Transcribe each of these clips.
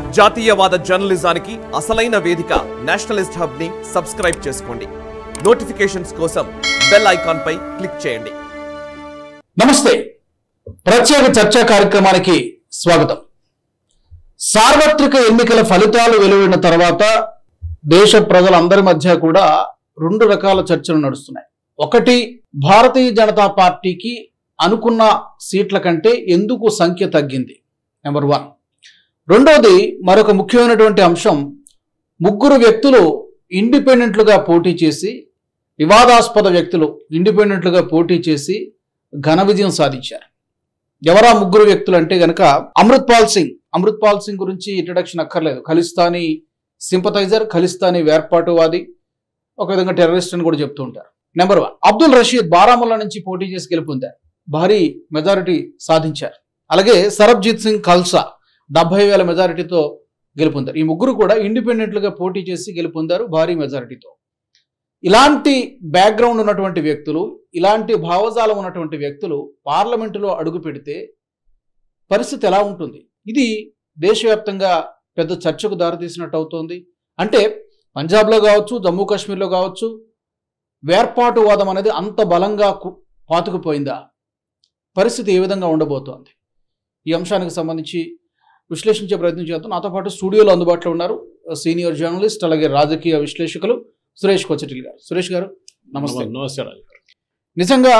జాతీయవాద జర్నలిజానికి అసలైన వేదిక నేషనలిస్ట్ హబ్ ని సబ్స్క్రైబ్ చేసుకోండి నోటిఫికేషన్స్ కోసం బెల్ ఐకాన్ పై క్లిక్ చేయండి నమస్తే ప్రత్యేక చర్చా కార్యక్రమానికి స్వాగతం సార్వత్రిక ఎన్నికల ఫలితాలు వెలువడిన తర్వాత దేశ ప్రజలందరి మధ్య కూడా రెండు రకాల చర్చలు నడుస్తున్నాయి ఒకటి భారతీయ జనతా పార్టీకి అనుకున్న సీట్ల కంటే ఎందుకు సంఖ్య తగ్గింది నెంబర్ వన్ రెండోది మరొక ముఖ్యమైనటువంటి అంశం ముగ్గురు వ్యక్తులు ఇండిపెండెంట్లుగా పోటీ చేసి వివాదాస్పద వ్యక్తులు ఇండిపెండెంట్లుగా పోటీ చేసి ఘన విజయం సాధించారు ఎవరా ముగ్గురు వ్యక్తులు అంటే గనక అమృత్ పాల్ సింగ్ అమృత్ పాల్ సింగ్ గురించి ఇంట్రడక్షన్ అక్కర్లేదు ఖలిస్తానీ సింపథైజర్ ఖలిస్తానీ వేర్పాటువాది ఒక విధంగా టెర్రరిస్ట్ అని కూడా చెప్తూ ఉంటారు నెంబర్ వన్ అబ్దుల్ రషీద్ బారాముల్లా నుంచి పోటీ చేసి గెలుపొందారు భారీ మెజారిటీ సాధించారు అలాగే సరబ్జీత్ సింగ్ ఖల్సా డెబ్బై వేల మెజారిటీతో గెలుపొందారు ఈ ముగ్గురు కూడా ఇండిపెండెంట్లుగా పోటీ చేసి గెలుపొందారు భారీ మెజారిటీతో ఇలాంటి బ్యాక్గ్రౌండ్ ఉన్నటువంటి వ్యక్తులు ఇలాంటి భావజాలం ఉన్నటువంటి వ్యక్తులు పార్లమెంటులో అడుగు పెడితే పరిస్థితి ఎలా ఉంటుంది ఇది దేశవ్యాప్తంగా పెద్ద చర్చకు దారితీసినట్టు అవుతోంది అంటే పంజాబ్లో కావచ్చు జమ్మూ కాశ్మీర్లో కావచ్చు వేర్పాటువాదం అనేది అంత బలంగా కు- పాతుకుపోయిందా పరిస్థితి ఏ విధంగా ఉండబోతోంది ఈ అంశానికి సంబంధించి విశ్లేషించే ప్రయత్నం చేద్దాం నాతో పాటు స్టూడియోలో అందుబాటులో ఉన్నారు సీనియర్ జర్నలిస్ట్ అలాగే రాజకీయ విశ్లేషకులు సురేష్ కొచ్చటిల్ గారు సురేష్ గారు నమస్తే నమస్తే రాజు గారు. నిజంగా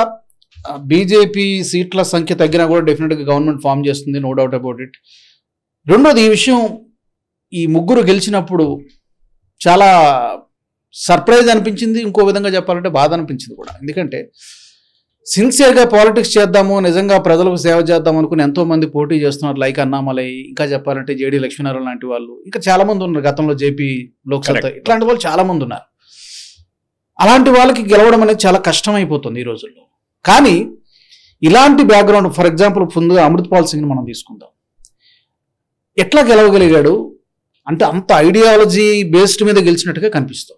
బీజేపీ సీట్ల సంఖ్య తగ్గినా కూడా డెఫినెట్గా గవర్నమెంట్ ఫామ్ చేస్తుంది నో డౌట్ అబౌట్ ఇట్ రెండోది ఈ విషయం ఈ ముగ్గురు గెలిచినప్పుడు చాలా సర్ప్రైజ్ అనిపించింది ఇంకో విధంగా చెప్పాలంటే బాధ అనిపించింది కూడా ఎందుకంటే సిన్సియర్గా పాలిటిక్స్ చేద్దాము నిజంగా ప్రజలకు సేవ చేద్దాం అనుకుని ఎంతో మంది పోటీ చేస్తున్నారు లైక్ అన్నామలై ఇంకా చెప్పాలంటే జేడీ లక్ష్మీనారాయణ లాంటి వాళ్ళు ఇంకా చాలా మంది ఉన్నారు గతంలో జేపీ లోక్సత్తా Correct. ఇట్లాంటి వాళ్ళు చాలా మంది ఉన్నారు అలాంటి వాళ్ళకి గెలవడం అనేది చాలా కష్టమైపోతుంది ఈ రోజుల్లో కానీ ఇలాంటి బ్యాక్గ్రౌండ్ ఫర్ ఎగ్జాంపుల్ ముందుగా అమృత్ పాల్ సింగ్ మనం తీసుకుందాం ఎట్లా గెలవగలిగాడు అంటే అంత ఐడియాలజీ బేస్డ్ మీద గెలిచినట్టుగా కనిపిస్తుంది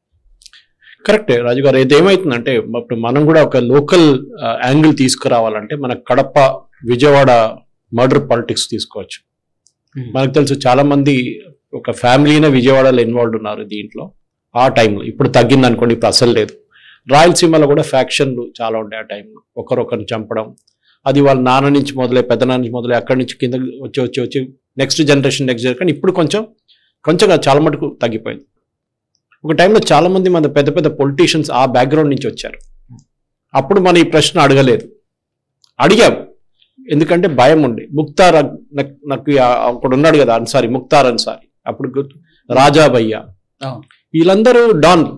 కరెక్టే రాజు గారు అయితే ఏమైతుందంటే ఇప్పుడు మనం కూడా ఒక లోకల్ యాంగిల్ తీసుకురావాలంటే మన కడప విజయవాడ మర్డర్ పాలిటిక్స్ తీసుకోవచ్చు మనకు తెలుసు చాలా మంది ఒక ఫ్యామిలీనే విజయవాడలో ఇన్వాల్వ్ ఉన్నారు దీంట్లో ఆ టైంలో ఇప్పుడు తగ్గింది అనుకోండి ఇప్పుడు అసలు లేదు రాయలసీమలో కూడా ఫ్యాక్షన్లు చాలా ఉంటాయి ఆ టైంలో ఒకరొకరిని చంపడం అది వాళ్ళ నాన్న నుంచి మొదలై పెద్ద నాన్న నుంచి మొదలై అక్కడి నుంచి కింద వచ్చి వచ్చి వచ్చి నెక్స్ట్ జనరేషన్ నెక్స్ట్ జనరేషన్ కానీ ఇప్పుడు కొంచెం కొంచెం కాదు, చాలా మటుకు తగ్గిపోయింది ఒక టైంలో చాలా మంది మన పెద్ద పెద్ద పొలిటీషియన్స్ ఆ బ్యాక్గ్రౌండ్ నుంచి వచ్చారు అప్పుడు మనం ఈ ప్రశ్న అడగలేదు అడిగాం ఎందుకంటే భయం ఉండి ముక్తార్ అగ్- నాకు- నాకు ఆ- అక్కడ ఉన్నాడు కదా అన్సారీ ముక్తార్ అన్సారీ అప్పుడు గుర్తు రాజా భయ్య అవును. వీళ్ళందరూ డాన్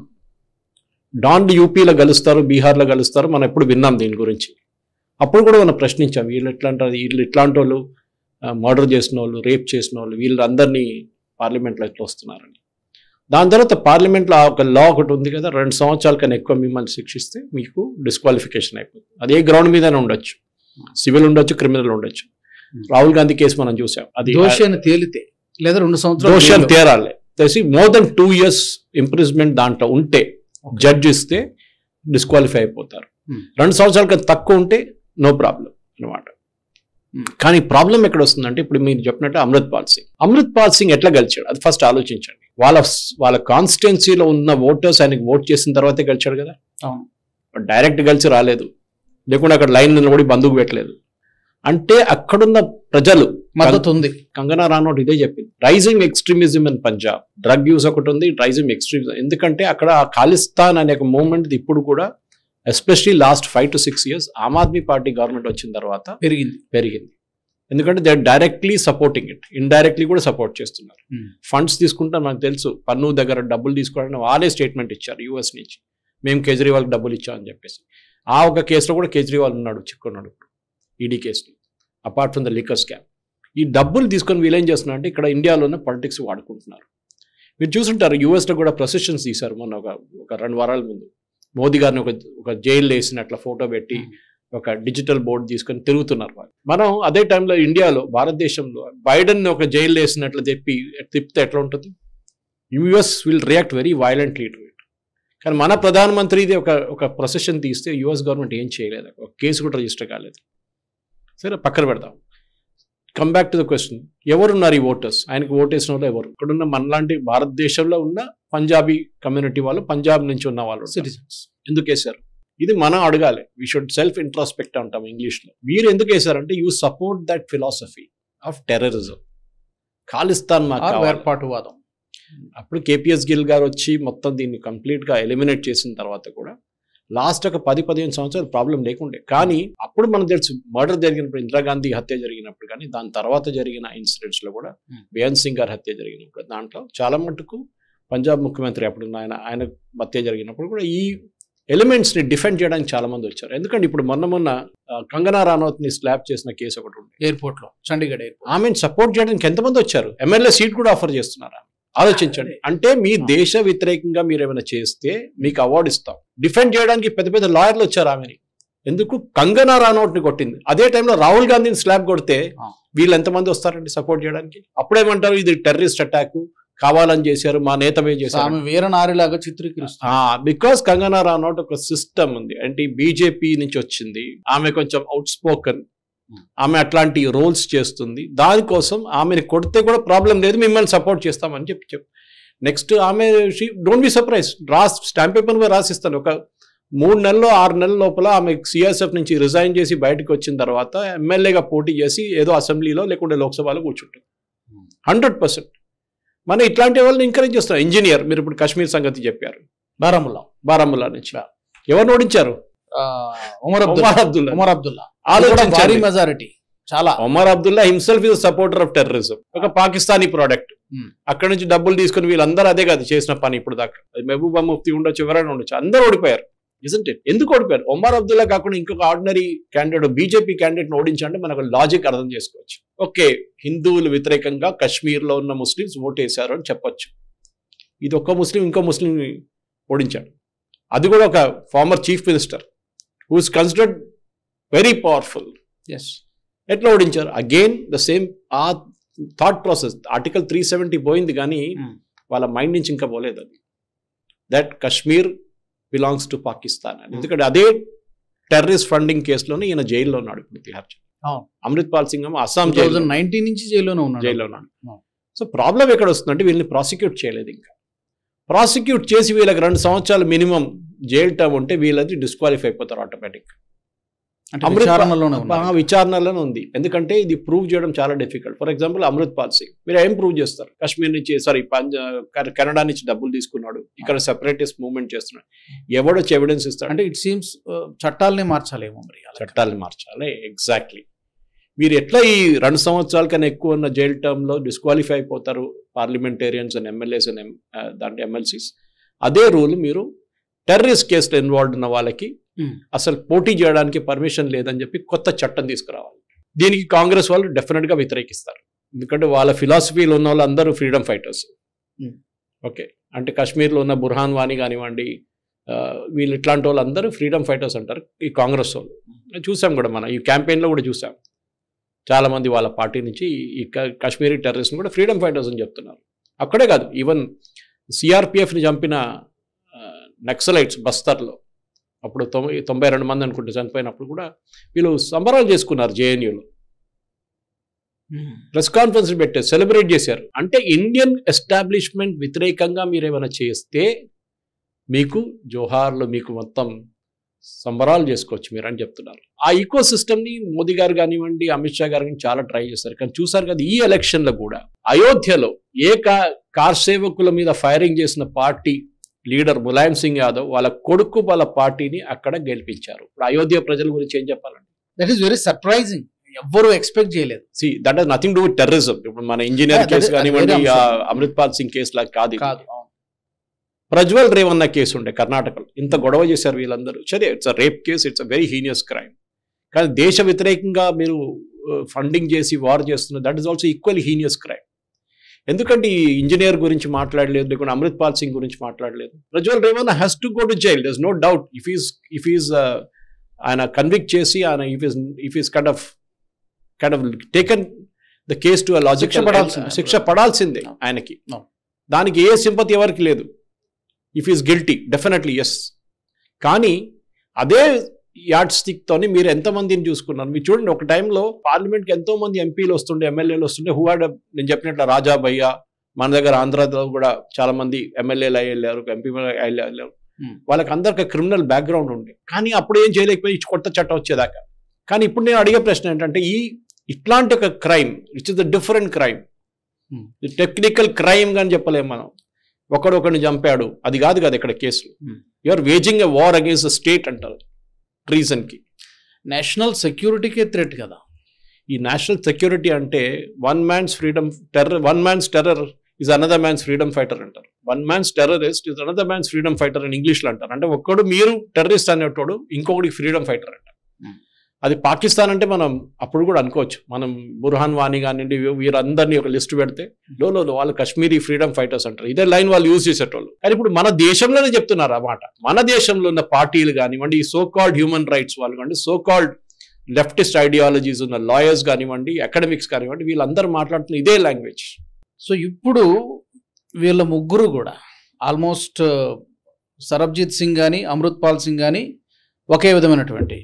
డాన్ యూపీలో కలుస్తారు బీహార్లో కలుస్తారు మనం ఎప్పుడు విన్నాం దీని గురించి అప్పుడు కూడా మనం ప్రశ్నించాం వీళ్ళు ఎట్లా అంటారు వీళ్ళు ఇట్లాంటి వాళ్ళు మర్డర్ చేసిన వాళ్ళు రేప్ చేసిన వాళ్ళు వీళ్ళందరినీ పార్లమెంట్లో ఎట్లా వస్తున్నారని దాని తర్వాత పార్లమెంట్లో ఆ ఒక లా ఒకటి ఉంది కదా రెండు సంవత్సరాల కన్నా ఎక్కువ మిమ్మల్ని శిక్షిస్తే మీకు డిస్క్వాలిఫికేషన్ అయిపోతుంది అదే గ్రౌండ్ మీదనే ఉండొచ్చు సివిల్ ఉండొచ్చు క్రిమినల్ ఉండొచ్చు రాహుల్ గాంధీ కేసు మనం చూసాం అది దోషి అని తేలితే లేదా రెండు సంవత్సరాలు దోషం జైల్లో. తేరాలి తెలిసి more than two years improvement దాంట్లో ఉంటే జడ్జ్ ఇస్తే డిస్క్వాలిఫై అయిపోతారు Hmm. రెండు సంవత్సరాల కన్నా తక్కువ ఉంటే నో ప్రాబ్లం అనమాట Hmm. కానీ ప్రాబ్లం ఎక్కడ వస్తుందంటే ఇప్పుడు మీరు చెప్పినట్టు అమృత్ పాల్ సింగ్ అమృత్ పాల్ సింగ్ ఎట్లా గెలిచాడు అది ఫస్ట్ ఆలోచించండి వాళ్ళ వాళ్ళ కాన్స్టిట్యున్సీలో ఉన్న ఓటర్స్ ఆయనకి ఓట్ చేసిన తర్వాతే గెలిచాడు కదా అవును డైరెక్ట్ గెలిచి రాలేదు లేకుంటే అక్కడ లైన్ నిలబడి బంధుకు పెట్టలేదు అంటే అక్కడున్న ప్రజలు మద్దతు ఉంది కంగనా రానోట్ ఇదే చెప్పింది rising extremism in Punjab drug use ఒకటి ఉంది రైజింగ్ ఎక్స్ట్రీమిజం ఎందుకంటే అక్కడ ఆ ఖాళిస్తాన్ అనే ఒక మూవ్మెంట్ ఇప్పుడు కూడా especially last five to six years Aam Aadmi Party government వచ్చిన తర్వాత పెరిగింది పెరిగింది ఎందుకంటే they directly supporting it indirectly కూడా సపోర్ట్ చేస్తున్నారు Hmm. ఫండ్స్ తీసుకుంటే మనకు తెలుసు పన్ను దగ్గర డబ్బులు తీసుకోవడానికి వాళ్ళే స్టేట్మెంట్ ఇచ్చారు యూఎస్ నుంచి మేము కేజ్రీవాల్కి డబ్బులు ఇచ్చామని చెప్పేసి ఆ ఒక కేసులో కూడా కేజ్రీవాల్ ఉన్నాడు చిక్కున్నాడు ఈడీ కేసులో apart from the liquor scam ఈ డబ్బులు తీసుకొని వీళ్ళు ఏం చేస్తున్నారు అంటే ఇక్కడ ఇండియాలోనే పాలిటిక్స్ వాడుకుంటున్నారు మీరు చూసుంటారు యూఎస్లో కూడా ప్రొసెషన్స్ తీశారు మొన్న ఒక ఒక రెండు వారాల ముందు మోదీ గారిని ఒక ఒక జైలు వేసినట్ల ఫోటో పెట్టి ఒక డిజిటల్ బోర్డు తీసుకొని తిరుగుతున్నారు వాళ్ళు మనం అదే టైంలో ఇండియాలో భారతదేశంలో బైడెన్ ఒక జైలు వేసినట్లు చెప్పి తిప్పితే ఎట్లా ఉంటుంది US will react very violently to it కానీ మన ప్రధానమంత్రిది ఒక ఒక ప్రొసెషన్ తీస్తే యుఎస్ గవర్నమెంట్ ఏం చేయలేదు ఒక కేసు కూడా రిజిస్టర్ కాలేదు సరే పక్కన పెడదాం come back to the question ఎవరున్నారు ఈ ఓటర్స్ ఆయనకి ఓటేసిన వాళ్ళు ఎవరు ఇక్కడున్న మనలాంటి భారతదేశంలో ఉన్న పంజాబీ కమ్యూనిటీ వాళ్ళు పంజాబ్ నుంచి ఉన్న వాళ్ళు ఉంటారు. సిటిజన్స్ ఎందుకు వేశారు ఇది మనం అడగాలి వీ షుడ్ సెల్ఫ్ ఇంట్రాస్పెక్ట్ అంటాం ఇంగ్లీష్ లో మీరు ఎందుకు వేశారంటే you support that philosophy of terrorism Khalistan మాకు కావాలి. వేర్పాటువాదం అప్పుడు కేపీఎస్ గిల్ గారు వచ్చి మొత్తం దీన్ని కంప్లీట్ గా ఎలిమినేట్ చేసిన తర్వాత కూడా లాస్ట్ ఒక పది పదిహేను సంవత్సరాలు ప్రాబ్లం లేకుండే కానీ అప్పుడు మనకు తెలుసు మర్డర్ జరిగినప్పుడు ఇందిరాగాంధీ హత్య జరిగినప్పుడు కానీ దాని తర్వాత జరిగిన ఇన్సిడెంట్స్ లో కూడా Hmm. బేయన్ సింగ్ గారి హత్య జరిగినప్పుడు దాంట్లో చాలా మటుకు పంజాబ్ ముఖ్యమంత్రి అప్పుడు ఆయన ఆయన హత్య జరిగినప్పుడు కూడా ఈ ఎలిమెంట్స్ ని డిఫెండ్ చేయడానికి చాలా మంది వచ్చారు ఎందుకంటే ఇప్పుడు మొన్న మొన్న ఆ, కంగనా రానౌత్ ని స్లాబ్ చేసిన కేసు ఒకటి ఉంది ఎయిర్పోర్ట్ లో చండీగఢ్ ఎయిర్పోర్ట్ ఆమెను సపోర్ట్ చేయడానికి ఎంతమంది వచ్చారు ఎమ్మెల్యే సీట్ కూడా ఆఫర్ చేస్తున్నారు ఆలోచించండి అంటే మీ దేశ వ్యతిరేకంగా మీరు ఏమైనా చేస్తే మీకు అవార్డు ఇస్తాం డిఫెండ్ చేయడానికి పెద్ద పెద్ద లాయర్లు వచ్చారు ఆమెని ఎందుకు కంగనా రానౌట్ ని కొట్టింది అదే టైంలో రాహుల్ గాంధీని స్లాబ్ కొడితే ఆ. వీళ్ళు ఎంతమంది వస్తారండి సపోర్ట్ చేయడానికి అప్పుడేమంటారు ఇది టెర్రరిస్ట్ అటాక్ కావాలని చేశారు మా నేతమే చేశారు ఆమె వీరనారిలాగా చిత్రీకరిస్తుంది బికాస్ కంగనా రానౌట్ ఒక సిస్టమ్ ఉంది అంటే బీజేపీ నుంచి వచ్చింది ఆమె కొంచెం అవుట్ స్పోకన్ Hmm. ఆమె అట్లాంటి రోల్స్ చేస్తుంది దానికోసం ఆమెను కొడితే కూడా ప్రాబ్లం లేదు మిమ్మల్ని సపోర్ట్ చేస్తామని చెప్పి చెప్పు నెక్స్ట్ ఆమె డోంట్ బి సర్ప్రైజ్ రాస్ స్టాంప్ పేపర్ మీద రాసిస్తాను ఒక మూడు నెలలు ఆరు నెలల లోపల ఆమె సిఎస్ఎఫ్ నుంచి రిజైన్ చేసి బయటకు వచ్చిన తర్వాత ఎమ్మెల్యేగా పోటీ చేసి ఏదో అసెంబ్లీలో లేకుంటే లోక్సభలో కూర్చుంటుంది Hmm. హండ్రెడ్ పర్సెంట్ మనం ఇట్లాంటి వాళ్ళని ఎంకరేజ్ చేస్తాం ఇంజనీర్ మీరు ఇప్పుడు కాశ్మీర్ సంగతి చెప్పారు బారాముల్లా బారాముల్లా నుంచి ఎవరిని ఓడించారు ఆ, ఉమర్ అబ్దుల్లా ఒమర్ అబ్దుల్లా ఉమర్ అబ్దుల్లా అది కూడా భారీ ఆలోచించండి మెజారిటీ చాలా Omar Abdullah himself is supporter of terrorism ఒక పాకిస్తానీ ప్రోడక్ట్ Hmm. అక్కడ నుంచి డబ్బులు తీసుకుని వీళ్ళందరూ అదే కాదు చేసిన పని ఇప్పుడు దాకా అది మహబూబా ముఫ్తీ ఉండొచ్చు ఎవరైనా ఉండొచ్చు అందరూ ఓడిపోయారు ఇజంట్ ఇట్ ఎందుకు ఓడిపోయారు ఒమర్ అబ్దుల్లా కాకుండా ఇంకొక ఆర్డినరీ క్యాండిడేట్ బీజేపీ క్యాండిడేట్ ఓడించంటే మనకు లాజిక్ అర్థం చేసుకోవచ్చు ఓకే హిందువులు వ్యతిరేకంగా కశ్మీర్ లో ఉన్న ముస్లిమ్స్ ఓటేశారు అని చెప్పొచ్చు ఇది ఒక్క ముస్లిం ఇంకో ముస్లిం ఓడించాడు అది కూడా ఒక former chief minister who's considered very powerful as ఎట్లా ఓడించారు అగైన్ ద సేమ్ ఆ thought process article three seventy పోయింది కానీ Hmm. వాళ్ళ మైండ్ నుంచి ఇంకా పోలేదు అది that Kashmir belongs to Pakistan అని Hmm. ఎందుకంటే అదే టెర్రరిస్ట్ ఫండింగ్ కేసులోనే ఈయన జైల్లో ఉన్నాడు ఇప్పుడు తిహార్ జైలు. అవును. అమృత్ పాల్ సింగ్ ఏమో అస్సాం టూ జైల్లో థౌజండ్ నైన్టీన్ నుంచి జైల్లోనే ఉన్నాడు జైల్లో ఉన్నాడు అవును. సో ప్రాబ్లం ఎక్కడ వస్తుందంటే వీళ్ళని ప్రాసిక్యూట్ చేయలేదు ఇంకా ప్రాసిక్యూట్ చేసి వీళ్ళకి రెండు సంవత్సరాలు మినిమం జైలు టర్మ్ ఉంటే వీళ్ళది డిస్క్వాలిఫై అయిపోతారు ఆటోమేటిక్ అంటే అమృత్ విచారణలోనే ఆ ఉన్నారు విచారణలోనే ఉంది ఎందుకంటే ఇది ప్రూవ్ చేయడం చాలా difficult for example Amrit Pal Singh మీరు ఏం ప్రూవ్ చేస్తారు కాశ్మీర్ నుంచి సారీ పంజాబ్ కెనడా నుంచి డబ్బులు తీసుకున్నాడు ఇక్కడ సెపరేటిస్ట్ మూవ్మెంట్ చేస్తున్నాడు ఎవడొచ్చి ఎవిడెన్స్ ఇస్తాడు అంటే ఇట్ సీమ్స్ చట్టాలనే మార్చాలేమో మరి అలా. చట్టాలను మార్చాలి ఎగ్జాక్ట్లీ మీరు ఎట్లా ఈ రెండు సంవత్సరాల కన్నా ఎక్కువ ఉన్న జైల్ టర్మ్ లో డిస్క్వాలిఫై అయిపోతారు పార్లమెంటేరియన్స్ అండ్ ఎమ్మెల్యేస్ అండ్ దాంట్లో ఎమ్మెల్సీస్ అదే రూల్ మీరు టెర్రరిస్ట్ కేసులో ఇన్వాల్వ్ ఉన్న వాళ్ళకి Hmm. అసలు పోటీ చేయడానికి పర్మిషన్ లేదని చెప్పి కొత్త చట్టం తీసుకురావాలి దీనికి కాంగ్రెస్ వాళ్ళు డెఫినెట్ గా వ్యతిరేకిస్తారు ఎందుకంటే వాళ్ళ ఫిలాసఫీలో ఉన్న వాళ్ళందరూ ఫ్రీడమ్ ఫైటర్స్ Hmm. ఓకే అంటే కాశ్మీర్లో ఉన్న బుర్హాన్ వాణి కానివ్వండి ఆ, వీళ్ళు ఇట్లాంటి వాళ్ళందరూ ఫ్రీడమ్ ఫైటర్స్ అంటారు ఈ కాంగ్రెస్ వాళ్ళు చూసాం కూడా మనం ఈ క్యాంపెయిన్లో కూడా చూసాం చాలా మంది వాళ్ళ పార్టీ నుంచి ఈ క- కాశ్మీరీ టెర్రరిస్ట్ కూడా ఫ్రీడమ్ ఫైటర్స్ అని చెప్తున్నారు అక్కడే కాదు ఈవెన్ సిఆర్పిఎఫ్ని చంపిన నక్సలైట్స్ బస్తర్లో అప్పుడు తొంభై తొంభై రెండు మంది అనుకుంటే చనిపోయినప్పుడు కూడా వీళ్ళు సంబరాలు చేసుకున్నారు జేఎన్యూలో ప్రెస్ కాన్ఫరెన్స్ పెట్టారు సెలబ్రేట్ చేశారు అంటే ఇండియన్ ఎస్టాబ్లిష్మెంట్ వ్యతిరేకంగా మీరు ఏమైనా చేస్తే మీకు జోహార్లు మీకు మొత్తం సంబరాలు చేసుకోవచ్చు మీరు అని చెప్తున్నారు ఆ ఈకో ని మోదీ గారు కానివ్వండి అమిత్ షా గారు కానీ చాలా ట్రై చేశారు కానీ చూసారు కదా ఈ ఎలక్షన్లో కూడా అయోధ్యలో ఏ కా కార్ సేవకుల మీద ఫైరింగ్ చేసిన పార్టీ లీడర్ ములాయం సింగ్ యాదవ్ వాళ్ళ కొడుకు వాళ్ళ పార్టీని అక్కడ గెలిపించారు ఇప్పుడు అయోధ్య ప్రజల గురించి ఏం చెప్పాలండి దట్ ఈస్ వెరీ సర్ప్రైజింగ్ ఎవ్వరు ఎక్స్పెక్ట్ చేయలేదు see that has nothing to with terrorism ఇప్పుడు మన engineer Yeah, that case is- కానివ్వండి అది వేరే ఆ అంశం. అమృత్ పాల్ సింగ్ కేసు లాగా కాదు ఇది. కాదు అవును. ప్రజ్వల్ రేవ్ అన్న కేసు ఉండే కర్ణాటకలో ఇంత గొడవ చేశారు వీళ్ళందరూ సరే it's rape case it's very heinous crime కానీ దేశ వ్యతిరేకంగా మీరు ఫండింగ్ చేసి వార్ చేస్తున్నారు that is also equal heinous crime ఎందుకంటే ఈ ఇంజనీర్ గురించి మాట్లాడలేదు లేకుంటే అమృత్ పాల్ సింగ్ గురించి మాట్లాడలేదు Prajwal Revanna has to go to jail thus no doubt if is if is ఆయన కన్విక్ట్ చేసి ఆయన if is if is kind of kind of taken the case to logic శిక్ష పడాల్సిందే. శిక్ష పడాల్సిందే No. ఆయనకి No. దానికి ఏ సింపతి ఎవరికి లేదు if is guilty definitely yes కానీ అదే యాడ్ స్టిక్ తోని మీరు ఎంతమందిని చూసుకున్నారు మీరు చూడండి ఒక టైంలో పార్లమెంట్ కి ఎంతో మంది ఎంపీలు వస్తుండే ఎమ్మెల్యేలు వస్తుండే హూ హ్యాడ్ నేను చెప్పినట్లు రాజా భయ్య మన దగ్గర ఆంధ్రాలో కూడా చాలా మంది ఎమ్మెల్యేలు అయ్యి వెళ్ళారు ఎంపీ అయ్యి వెళ్ళారు Hmm. వాళ్ళకి అందరికి క్రిమినల్ బ్యాక్గ్రౌండ్ ఉంది కానీ అప్పుడు ఏం చేయలేకపోయి ఈ కొత్త చట్టం వచ్చేదాకా కానీ ఇప్పుడు నేను అడిగే ప్రశ్న ఏంటంటే ఈ ఇట్లాంటి ఒక crime it is the different crime Hmm. Technical crime గాని చెప్పలేము మనం ఒకడు ఒకడిని చంపాడు అది కాదు కదా ఇక్కడ case Hmm. You're waging a war against the state అంటారు ట్రీజన్ కి నేషనల్ సెక్యూరిటీకే థ్రెట్ కదా ఈ నేషనల్ సెక్యూరిటీ అంటే one man's freedom terror one man's terror is another man's freedom fighter అంటారు one man's terrorist is another man's freedom fighter అని English లో అంటారు అంటే ఒక్కడు మీరు టెర్రరిస్ట్ అనేటోడు ఇంకొకటి ఫ్రీడమ్ ఫైటర్ అంటారు Hmm. అది పాకిస్తాన్ అంటే మనం అప్పుడు కూడా అనుకోవచ్చు మనం బుర్హాన్ వాణి కానివ్వండి వీ- వీరందరినీ ఒక లిస్ట్ పెడితే లో లో లో, వాళ్ళు కాశ్మీరీ ఫ్రీడమ్ ఫైటర్స్ అంటారు ఇదే లైన్ వాళ్ళు యూజ్ చేసేటోళ్ళు కానీ ఇప్పుడు మన దేశంలోనే చెప్తున్నారు ఆ మాట మన దేశంలో ఉన్న పార్టీలు కానివ్వండి ఈ సో కాల్డ్ హ్యూమన్ రైట్స్ వాళ్ళు కానివ్వండి సో కాల్డ్ లెఫ్టిస్ట్ ఐడియాలజీస్ ఉన్న లాయర్స్ కానివ్వండి అకాడమిక్స్ కానివ్వండి వీళ్ళందరూ మాట్లాడుతున్న ఇదే లాంగ్వేజ్ సో ఇప్పుడు వీళ్ళ ముగ్గురు కూడా ఆల్మోస్ట్ సరబ్జీత్ సింగ్ కానీ అమృత్ పాల్ సింగ్ కానీ ఒకే విధమైనటువంటి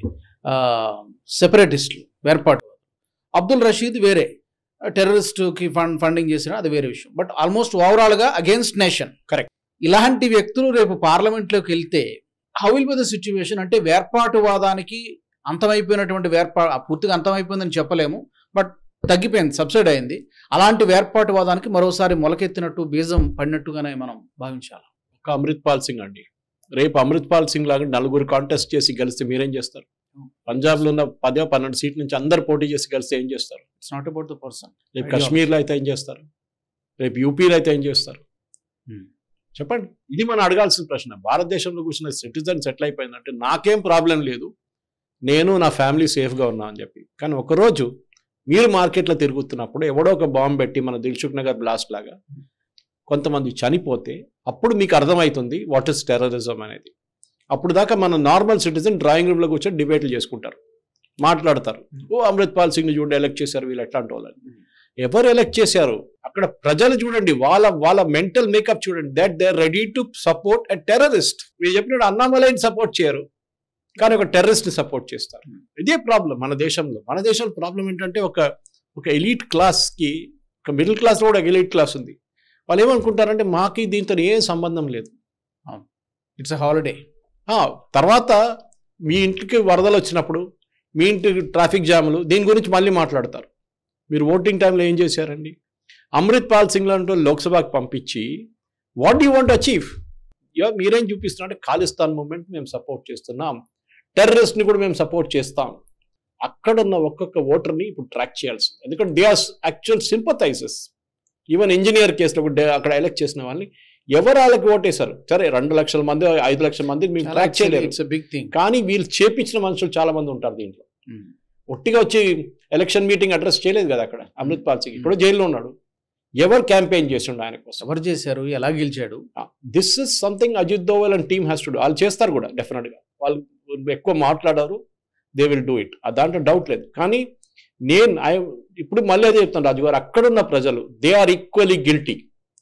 సెపరేటిస్టులు వేర్పాటు అబ్దుల్ రషీద్ వేరే టెర్రరిస్ట్కి ఫండ్ ఫండింగ్ చేసిన అది వేరే విషయం బట్ ఆల్మోస్ట్ ఓవరాల్గా అగేన్స్ట్ నేషన్ Correct. ఇలాంటి వ్యక్తులు రేపు పార్లమెంట్లోకి వెళ్తే how will be the situation అంటే వేర్పాటువాదానికి అంతమైపోయినటువంటి వేర్పా పూర్తిగా అంతమైపోయిందని చెప్పలేము బట్ తగ్గిపోయింది సబ్సిడీ అయింది అలాంటి వేర్పాటువాదానికి మరోసారి మొలకెత్తినట్టు బీజం పడినట్టుగానే మనం భావించాలి ఒక అమృత్ పాల్ సింగ్ అండి రేపు అమృత్ పాల్ సింగ్ లాగా నలుగురు కాంటెస్ట్ చేసి గెలిస్తే మీరేం చేస్తారు పంజాబ్ లో ఉన్న పదో పన్నెండు సీట్ల నుంచి అందరు పోటీ చేసి గెలిస్తే ఏం చేస్తారు it's not about the person రేపు Ideology. కాశ్మీర్లో అయితే ఏం చేస్తారు రేపు యూపీలో అయితే ఏం చేస్తారు Hmm. చెప్పండి ఇది మనం అడగాల్సిన ప్రశ్న భారతదేశంలో కూర్చున్న సిటిజన్ సెటిల్ అయిపోయిందంటే నాకేం ప్రాబ్లం లేదు నేను నా ఫ్యామిలీ సేఫ్గా ఉన్నా అని చెప్పి కానీ ఒకరోజు మీరు మార్కెట్లో తిరుగుతున్నప్పుడు ఎవడో ఒక బాంబు పెట్టి మన దిల్సుఖ్ నగర్ బ్లాస్ట్ లాగా కొంతమంది చనిపోతే అప్పుడు మీకు అర్థమవుతుంది వాట్ ఇస్ టెర్రరిజం అనేది అప్పుడు దాకా మన నార్మల్ సిటిజన్ డ్రాయింగ్ రూమ్లో కూర్చొని డిబేట్లు చేసుకుంటారు మాట్లాడతారు ఓ అమృత్ పాల్ సింగ్ చూడండి ఎలక్ట్ చేశారు వీళ్ళు ఎట్లాంటి వాళ్ళని ఎవరు ఎలక్ట్ చేశారు అక్కడ ప్రజలు చూడండి వాళ్ళ వాళ్ళ మెంటల్ మేకప్ చూడండి that they ready to support a terrorist మీరు చెప్పినట్టు అన్నామలైని సపోర్ట్ చేయరు కానీ ఒక టెర్రరిస్ట్ ని సపోర్ట్ చేస్తారు ఇదే ప్రాబ్లం మన దేశంలో మన దేశంలో ప్రాబ్లం ఏంటంటే ఒక ఒక ఎలీట్ క్లాస్ కి ఒక మిడిల్ క్లాస్ కూడా ఒక ఎలీట్ క్లాస్ ఉంది వాళ్ళు ఏమనుకుంటారంటే మాకు దీంతో ఏం సంబంధం లేదు ఇట్స్ అ హాలిడే ఆ, తర్వాత మీ ఇంటికి వరదలు వచ్చినప్పుడు మీ ఇంటికి ట్రాఫిక్ జాములు దీని గురించి మళ్ళీ మాట్లాడతారు మీరు ఓటింగ్ టైంలో ఏం చేశారండి అమృత్ పాల్ సింగ్ లాంటి వాళ్ళు లోక్సభకు పంపించి వాట్ యూ వాంట్ అచీవ్ యో మీరేం చూపిస్తున్నారంటే ఖాళిస్తాన్ మూమెంట్ మేము సపోర్ట్ చేస్తున్నాం టెర్రరిస్ట్ని కూడా మేము సపోర్ట్ చేస్తాం అక్కడ ఉన్న ఒక్కొక్క ఓటర్ని ఇప్పుడు ట్రాక్ చేయాల్సింది ఎందుకంటే they are actual sympathizes even engineer కేసులో కూడా డే- అక్కడ ఎలక్ట్ చేసిన వాళ్ళని ఎవరు వాళ్ళకి ఓటేశారు సరే రెండు లక్షల మంది ఐదు లక్షల మంది మీరు ట్రాక్ చేయలేరు ఇట్స్ బిగ్ థింగ్ కానీ వీళ్ళు చేపించిన మనుషులు చాలా మంది ఉంటారు దీంట్లో ఒట్టిగా వచ్చి ఎలక్షన్ మీటింగ్ అడ్రస్ చేయలేదు కదా అక్కడ అమృత్ పాల్ సింగ్ ఇప్పుడు జైల్లో ఉన్నాడు ఎవరు క్యాంపెయిన్ చేసిండు ఆయన కోసం ఎవరు చేశారు ఎలా గెలిచాడు this is something Ajit Doval and team has to do వాళ్ళు చేస్తారు కూడా డెఫినెట్ గా వాళ్ళు ఎక్కువ మాట్లాడారు దే విల్ డూ ఇట్ దాంట్లో డౌట్ లేదు కానీ నేను ఐ ఇప్పుడు మళ్ళీ అదే చెప్తాను రాజు గారు అక్కడున్న ప్రజలు they are equally guilty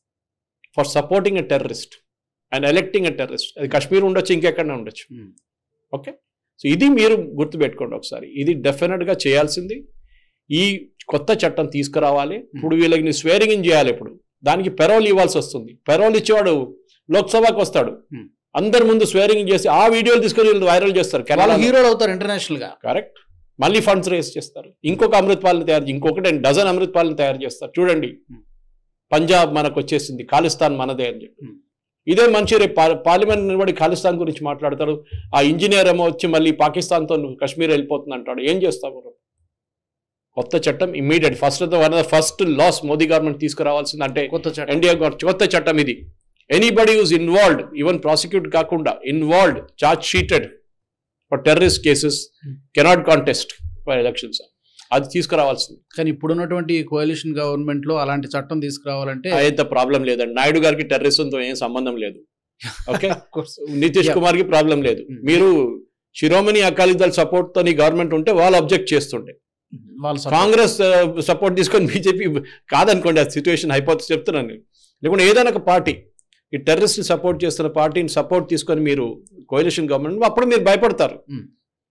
for supporting a terrorist and electing a terrorist అది కాశ్మీర్ ఉండొచ్చు ఇంకెక్కడనే ఉండొచ్చు ఓకే సో ఇది మీరు గుర్తుపెట్టుకోండి ఒకసారి ఇది డెఫినెట్ గా చేయాల్సింది ఈ కొత్త చట్టం తీసుకురావాలి ఇప్పుడు వీళ్ళకి నీ స్వేరింగ్ ఇన్ చేయాలి ఇప్పుడు దానికి పెరోల్ ఇవ్వాల్సి వస్తుంది పెరోల్ ఇచ్చేవాడు లోక్సభకు వస్తాడు Hmm. అందరి ముందు స్వేరింగ్ చేసి ఆ వీడియోలు తీసుకొని వీళ్ళు వైరల్ చేస్తారు వాళ్ళు హీరోలు అవుతారు ఇంటర్నేషనల్ గా కరెక్ట్ మళ్ళీ ఫండ్స్ రేస్ చేస్తారు ఇంకొక అమృత్ పాలను తయారు చే- ఇంకొకటి డజన్ అమృత్ పాలను తయారు చేస్తారు చూడండి Hmm. పంజాబ్ మనకు వచ్చేసింది ఖాళిస్తాన్ మనదే అని చెప్పి Hmm. ఇదే మంచి రేపు పా- పార్లమెంట్ నిలబడి ఖాళిస్తాన్ గురించి మాట్లాడతాడు ఆ ఇంజనీర్ ఏమో వచ్చి మళ్ళీ పాకిస్తాన్తో కాశ్మీర్ వెళ్ళిపోతుంది అంటాడు ఏం చేస్తావు మనం? కొత్త చట్టం immediate first one of the first laws Modi government తీసుకురావాల్సింది అంటే కొత్త చట్టం ఇండియా గవర్నమెంట్ కొత్త చట్టం ఇది anybody use involved even prosecute కాకుండా involved charge sheeted for terrorist cases cannot contest for elections అది తీసుకురావాల్సింది కానీ ఇప్పుడున్నటువంటి కోalition గవర్నమెంట్ లో అలాంటి చట్టం తీసుకురావాలంటే అయితే ప్రాబ్లం లేదండి నాయుడు గారికి టెర్రరిజంతో ఏం సంబంధం లేదు okay of course, Nitish Yeah. Kumar కి ప్రాబ్లం లేదు Mm. మీరు శిరోమణి అకాలీదళ సపోర్ట్ తో గవర్నమెంట్ ఉంటే వాళ్ళు అబ్జెక్ట్ చేస్తుండే వాళ్ళ support. కాంగ్రెస్ సపోర్ట్ తీసుకొని బీజేపీ కాదనుకోండి ఆ సిచ్యువేషన్ అయిపోతుంది చెప్తున్నాను నేను. లేకుంటే ఏదైనా ఒక పార్టీ ఈ టెర్రరిస్ట్ సపోర్ట్ చేస్తున్న పార్టీని సపోర్ట్ తీసుకొని మీరు కోయిలేషన్ గవర్నమెంట్ అప్పుడు మీరు భయపడతారు Hmm.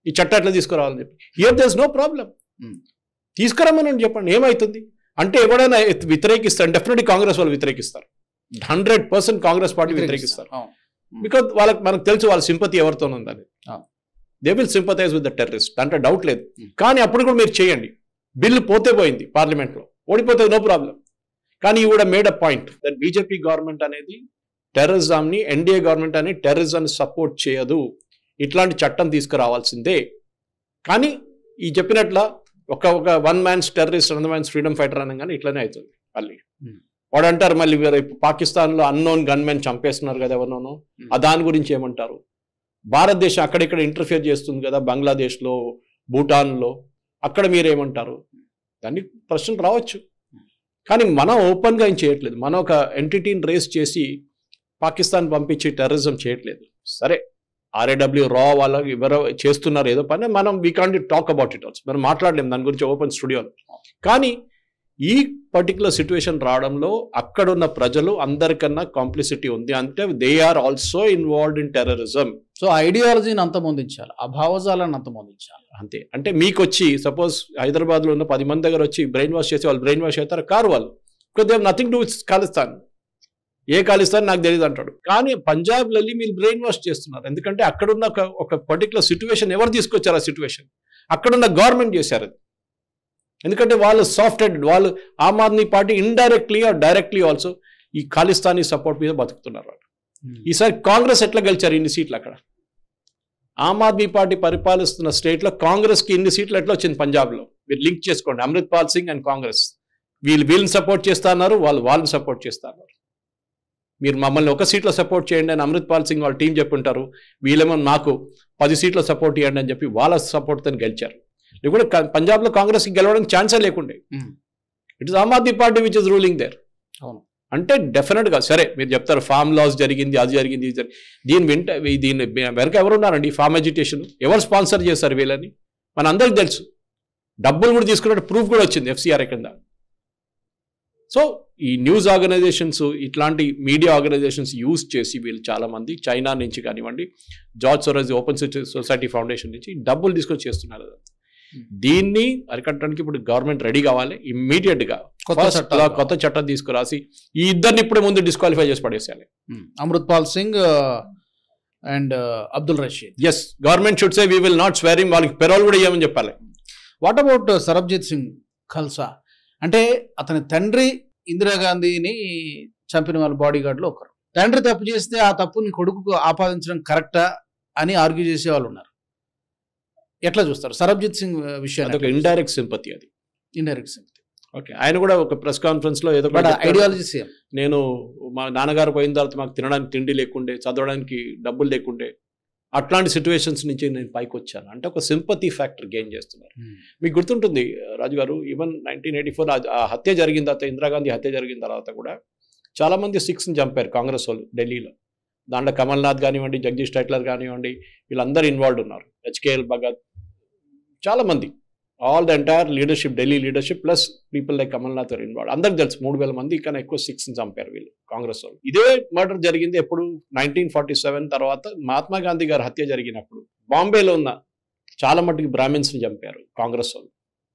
ఈ చట్టం ఎట్లా తీసుకురావాలని చెప్పి here there no problem Hmm. తీసుకురమ్మని చెప్పండి ఏమవుతుంది అంటే ఎవడైనా వ్యతిరేకిస్తారు డెఫినెట్లీ కాంగ్రెస్ వాళ్ళు వ్యతిరేకిస్తారు హండ్రెడ్ పర్సెంట్ కాంగ్రెస్ పార్టీ వ్యతిరేకిస్తారు అవును. బికాజ్ వాళ్ళకి మనకు తెలుసు వాళ్ళ సింపతి ఎవరితో ఉందని ఆ. They will sympathize with the terrorist దాంట్లో డౌట్ లేదు Hmm. కానీ అప్పుడు కూడా మీరు చేయండి బిల్లు పోతే పోయింది పార్లమెంట్ లో ఓడిపోతే నో ప్రాబ్లం కానీ ఈ కూడా made a point that BJP government అనేది టెర్రరిజం ని ఎన్డీఏ గవర్నమెంట్ అని టెర్రరిజం సపోర్ట్ చేయదు ఇట్లాంటి చట్టం తీసుకురావాల్సిందే కానీ ఈ చెప్పినట్ల ఒక ఒక one man's terrorist one man's freedom fighter అనగానే ఇట్లానే అవుతుంది మళ్ళీ Hmm. వాడు అంటారు మళ్ళీ పాకిస్తాన్ లో అన్నోన్ గన్ మెన్ చంపేస్తున్నారు కదా ఎవరినోనో Hmm. ఆ దాని గురించి ఏమంటారు భారతదేశం అక్కడిక్కడ ఇంటర్ఫియర్ చేస్తుంది కదా బంగ్లాదేశ్ లో భూటాన్ లో అక్కడ మీరేమంటారు దాన్ని ప్రశ్నలు రావచ్చు కానీ మనం ఓపెన్ గా ఏం చేయట్లేదు మనం ఒక ఎంటిటీని రేస్ చేసి పాకిస్తాన్ పంపించి టెర్రరిజం చేయట్లేదు సరే ఆర్ఏడబ్ల్యూ రా వాళ్ళ ఎవరో చేస్తున్నారు ఏదో పని మనం we can't talk about it also మనం మాట్లాడలేం దాని గురించి ఓపెన్ స్టూడియోలో కానీ ఈ పర్టికులర్ సిచ్యువేషన్ రావడంలో అక్కడున్న ప్రజలు అందరికన్నా కాంప్లిసిటీ ఉంది అంటే they are also involved in terrorism so ఐడియాలజీని అంతమొందించాలి ఆ భావజాలను అంతమొందించాలి అంతే అంటే మీకు వచ్చి సపోజ్ హైదరాబాద్ లో ఉన్న పది మంది దగ్గర వచ్చి బ్రెయిన్ వాష్ చేసి వాళ్ళు బ్రెయిన్ వాష్ అవుతారు కారు వాళ్ళు దే నథింగ్ టు ఖాళిస్తాన్ ఏ ఖాళిస్తాన్ నాకు తెలియదు అంటాడు కానీ పంజాబ్ లల్లి మీరు బ్రెయిన్ వాష్ చేస్తున్నారు ఎందుకంటే అక్కడున్న ఒక ఒక పర్టికులర్ సిచ్యువేషన్ ఎవరు తీసుకొచ్చారు ఆ సిచ్యువేషన్ అక్కడున్న గవర్నమెంట్ చేశారు అది ఎందుకంటే వాళ్ళు సాఫ్ట్ హెడెడ్ వాళ్ళు Aam Aadmi Party indirectly or directly also ఈ ఖాళిస్తానీ సపోర్ట్ మీద బతుకుతున్నారు వాళ్ళు ఈసారి కాంగ్రెస్ ఎట్లా గెలిచారు ఇన్ని సీట్లు అక్కడ ఆమ్ ఆద్మీ పార్టీ పరిపాలిస్తున్న స్టేట్ లో కాంగ్రెస్ కి ఇన్ని సీట్లు ఎట్లా వచ్చింది పంజాబ్ లో మీరు లింక్ చేసుకోండి అమృత్ పాల్ సింగ్ అండ్ కాంగ్రెస్ వీళ్ళు వీళ్ళని సపోర్ట్ చేస్తా అన్నారు వాళ్ళు వాళ్ళని సపోర్ట్ చేస్తా అన్నారు మీరు మమ్మల్ని ఒక సీట్లో సపోర్ట్ చేయండి అని అమృత్ పాల్ సింగ్ వాళ్ళ టీం చెప్పుంటారు వీళ్ళేమో నాకు పది సీట్లో సపోర్ట్ చేయండి అని చెప్పి వాళ్ళ సపోర్ట్ తో గెలిచారు ఇది కూడా క- పంజాబ్ లో కాంగ్రెస్ కి గెలవడానికి ఛాన్సే లేకుండే Hmm. It is Aam Aadmi Party which is ruling there అవును అంటే డెఫినెట్ గా సరే మీరు చెప్తారు ఫామ్ లాస్ జరిగింది అది జరిగింది ఇది జరిగింది దీని వింట ఈ దీని వెనక ఎవరు ఉన్నారండి ఈ ఫామ్ ఎడ్యుకేషన్ ఎవరు స్పాన్సర్ చేశారు వీళ్ళని మన అందరికి తెలుసు డబ్బులు కూడా తీసుకున్నట్టు ప్రూఫ్ కూడా వచ్చింది ఎఫ్సిఆర్ కింద సో ఈ న్యూస్ ఆర్గనైజేషన్స్ ఇట్లాంటి మీడియా ఆర్గనైజేషన్స్ యూజ్ చేసి వీళ్ళు చాలా మంది చైనా నుంచి కానివ్వండి George Soros Open Society Foundation నుంచి డబ్బులు తీసుకొని చేస్తున్నారు అదంతా. దీన్ని అరికట్టడానికి ఇప్పుడు గవర్నమెంట్ రెడీ కావాలి ఇమ్మీడియట్ గా కొత్త First చట్టాలు లా కొత్త చట్టం తీసుకురాసి ఈ ఇద్దరిని ఇప్పుడే ముందు డిస్క్వాలిఫై చేసి పడేసేయాలి um. Amrit Pal Singh and Abdul Rashid yes government should say we will not swearing వాళ్ళకి పెరోల్ కూడా ఇవ్వమని చెప్పాలి వాట్ అబౌట్ సరబ్జిత్ సింగ్ ఖల్సా అంటే అతని తండ్రి ఇందిరాగాంధీని చంపిన వాళ్ళ బాడీ గార్డ్లో ఒకరు తండ్రి తప్పు చేస్తే ఆ తప్పుని కొడుకుకు ఆపాదించడం కరెక్టా అని ఆర్గ్యూ చేసే వాళ్ళు ఉన్నారు ఎట్లా చూస్తారు సరబ్జిత్ సింగ్ విషయాన్ని అదొక ఇండైరెక్ట్ సింపతి అది ఇండైరెక్ట్ సింగ్ ఓకే ఆయన కూడా ఒక ప్రెస్ కాన్ఫరెన్స్ లో ఏదో ఒకటి బట్ చెప్పాడు. ఐడియాలజీ సేమ్ నేను మా నాన్నగారు పోయిన తర్వాత మాకు తినడానికి తిండి లేకుండే చదవడానికి డబ్బులు లేకుండే అట్లాంటి సిచ్యువేషన్స్ నుంచి నేను పైకి వచ్చాను అంటే ఒక సింపతి ఫ్యాక్టర్ గెయిన్ చేస్తున్నారు మీకు గుర్తుంటుంది రాజు గారు ఈవెన్ నైన్టీన్ ఎయిటీ ఫోర్ ఆ హత్య జరిగిన తర్వాత ఇందిరాగాంధీ హత్య జరిగిన తర్వాత కూడా చాలా మంది సిక్స్ ని చంపారు కాంగ్రెస్ వాళ్ళు ఢిల్లీలో దాంట్లో కమల్నాథ్ కానివ్వండి జగదీష్ టైట్లర్ కానివ్వండి వీళ్ళందరూ ఇన్వాల్వ్ ఉన్నారు హెచ్కేఎల్ భగత్ చాలా మంది all the entire leadership Delhi leadership plus people like Kamal Nath are involve అందరికి తెలుసు మూడు వేల మంది కన్నా ఎక్కువ సిక్స్ ని చంపారు వీళ్ళు కాంగ్రెస్ వాళ్ళు ఇదే మర్డర్ జరిగింది ఎప్పుడు నైన్టీన్ ఫార్టీ సెవెన్ తర్వాత మహాత్మా గాంధీ గారి హత్య జరిగినప్పుడు బాంబేలో ఉన్న చాలా మట్టుకు బ్రాహ్మిన్స్ ని చంపారు కాంగ్రెస్ వాళ్ళు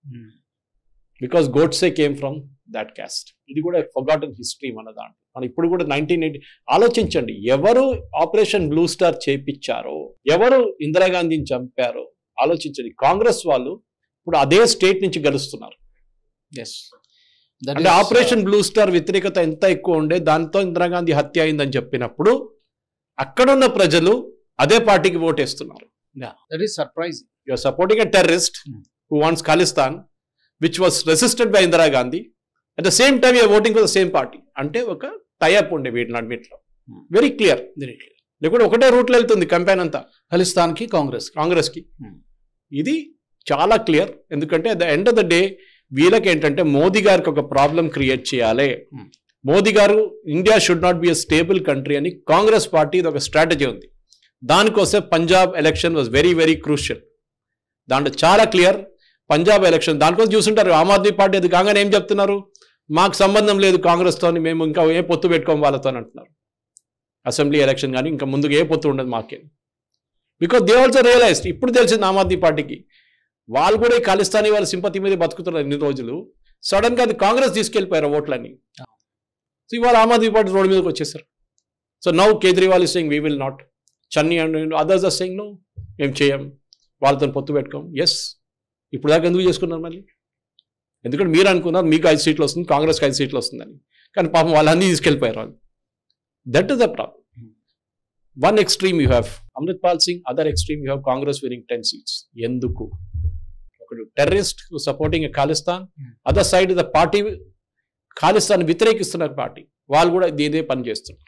because Godse came from that caste ఇది కూడా ఫర్గాటన్ హిస్టరీ మన దాంట్లో మన ఇప్పుడు కూడా నైన్టీన్ ఎయిటీ ఆలోచించండి ఎవరు ఆపరేషన్ బ్లూ స్టార్ చేపించారో ఎవరు ఇందిరాగాంధీని చంపారో ఆలోచించండి కాంగ్రెస్ వాళ్ళు ఇప్పుడు అదే స్టేట్ నుంచి గెలుస్తున్నారు ఎస్ అంటే ఆపరేషన్ బ్లూ స్టార్ వ్యతిరేకత ఎంత ఎక్కువ ఉండే దాంతో ఇందిరాగాంధీ హత్య అయిందని చెప్పినప్పుడు అక్కడున్న ప్రజలు అదే పార్టీకి ఓటేస్తున్నారు that is surprising you're supporting a terrorist Hmm. who wants Khalistan, which was resisted by Indira Gandhi. At the same time, you're voting for the same party. అంటే ఒక టైఅప్ ఉండే వీటిని అన్నింటిలో Hmm. వెరీ క్లియర్ లేకుంటే ఒకటే రూట్లో వెళ్తుంది campaign అంతా ఖలిస్తాన్ కి కాంగ్రెస్ కాంగ్రెస్ కి Hmm. ఇది చాలా క్లియర్ ఎందుకంటే the end of the day వీళ్ళకి ఏంటంటే మోదీ గారికి ఒక ప్రాబ్లం క్రియేట్ చేయాలి Hmm. Modi garu India should not be a stable country అని కాంగ్రెస్ పార్టీ ఒక స్ట్రాటజీ ఉంది దానికోసం Punjab election was very very crucial దాంట్లో చాలా క్లియర్ పంజాబ్ ఎలక్షన్ దానికోసం చూస్తుంటారు ఆమ్ ఆద్మీ పార్టీ అది కాగానే ఏం చెప్తున్నారు మాకు సంబంధం లేదు కాంగ్రెస్తో మేము ఇంకా ఏ పొత్తు పెట్టుకోం వాళ్ళతో అంటున్నారు అసెంబ్లీ ఎలక్షన్ కానీ ఇంకా ముందుకు ఏ పొత్తు ఉండదు మాకే బికాస్ దే ఆల్సో రియలైజ్డ్ ఇప్పుడు తెలిసింది ఆమ్ ఆద్మీ పార్టీకి వాళ్ళు కూడా ఈ ఖాళిస్తానీ వాళ్ళ సింపతి మీద బతుకుతున్నారు ఇన్ని రోజులు సడన్ గా అది కాంగ్రెస్ తీసుకెళ్లిపోయారు ఓట్లని సో ఇవాళ ఆమ్ ఆద్మీ పార్టీ రోడ్డు మీదకి వచ్చేసారు so now Kejriwal is saying we will not Channi and others are saying no మేము చేయం వాళ్ళతో పొత్తు పెట్టుకోం ఎస్ ఇప్పుడు దాకా ఎందుకు చేసుకున్నారు మళ్ళీ ఎందుకంటే మీరు అనుకున్నారు మీకు ఐదు సీట్లు వస్తుంది కాంగ్రెస్కి ఐదు సీట్లు వస్తుందని కానీ పాపం వాళ్ళన్నీ తీసుకెళ్ళిపోయారు వాళ్ళు that is the problem one extreme you have Amrit Pal Singh other extreme you have Congress winning ten seats ఎందుకు ఒకడు terrorist supporting Khalistan other side the party Khalistan వ్యతిరేకిస్తున్నారు పార్టీ వాళ్ళు కూడా ఇదే పని చేస్తున్నారు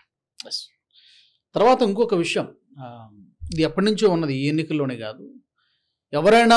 తర్వాత ఇంకొక విషయం ఆ, ఇది ఎప్పటి నుంచో ఉన్నది ఈ ఎన్నికల్లోనే కాదు ఎవరైనా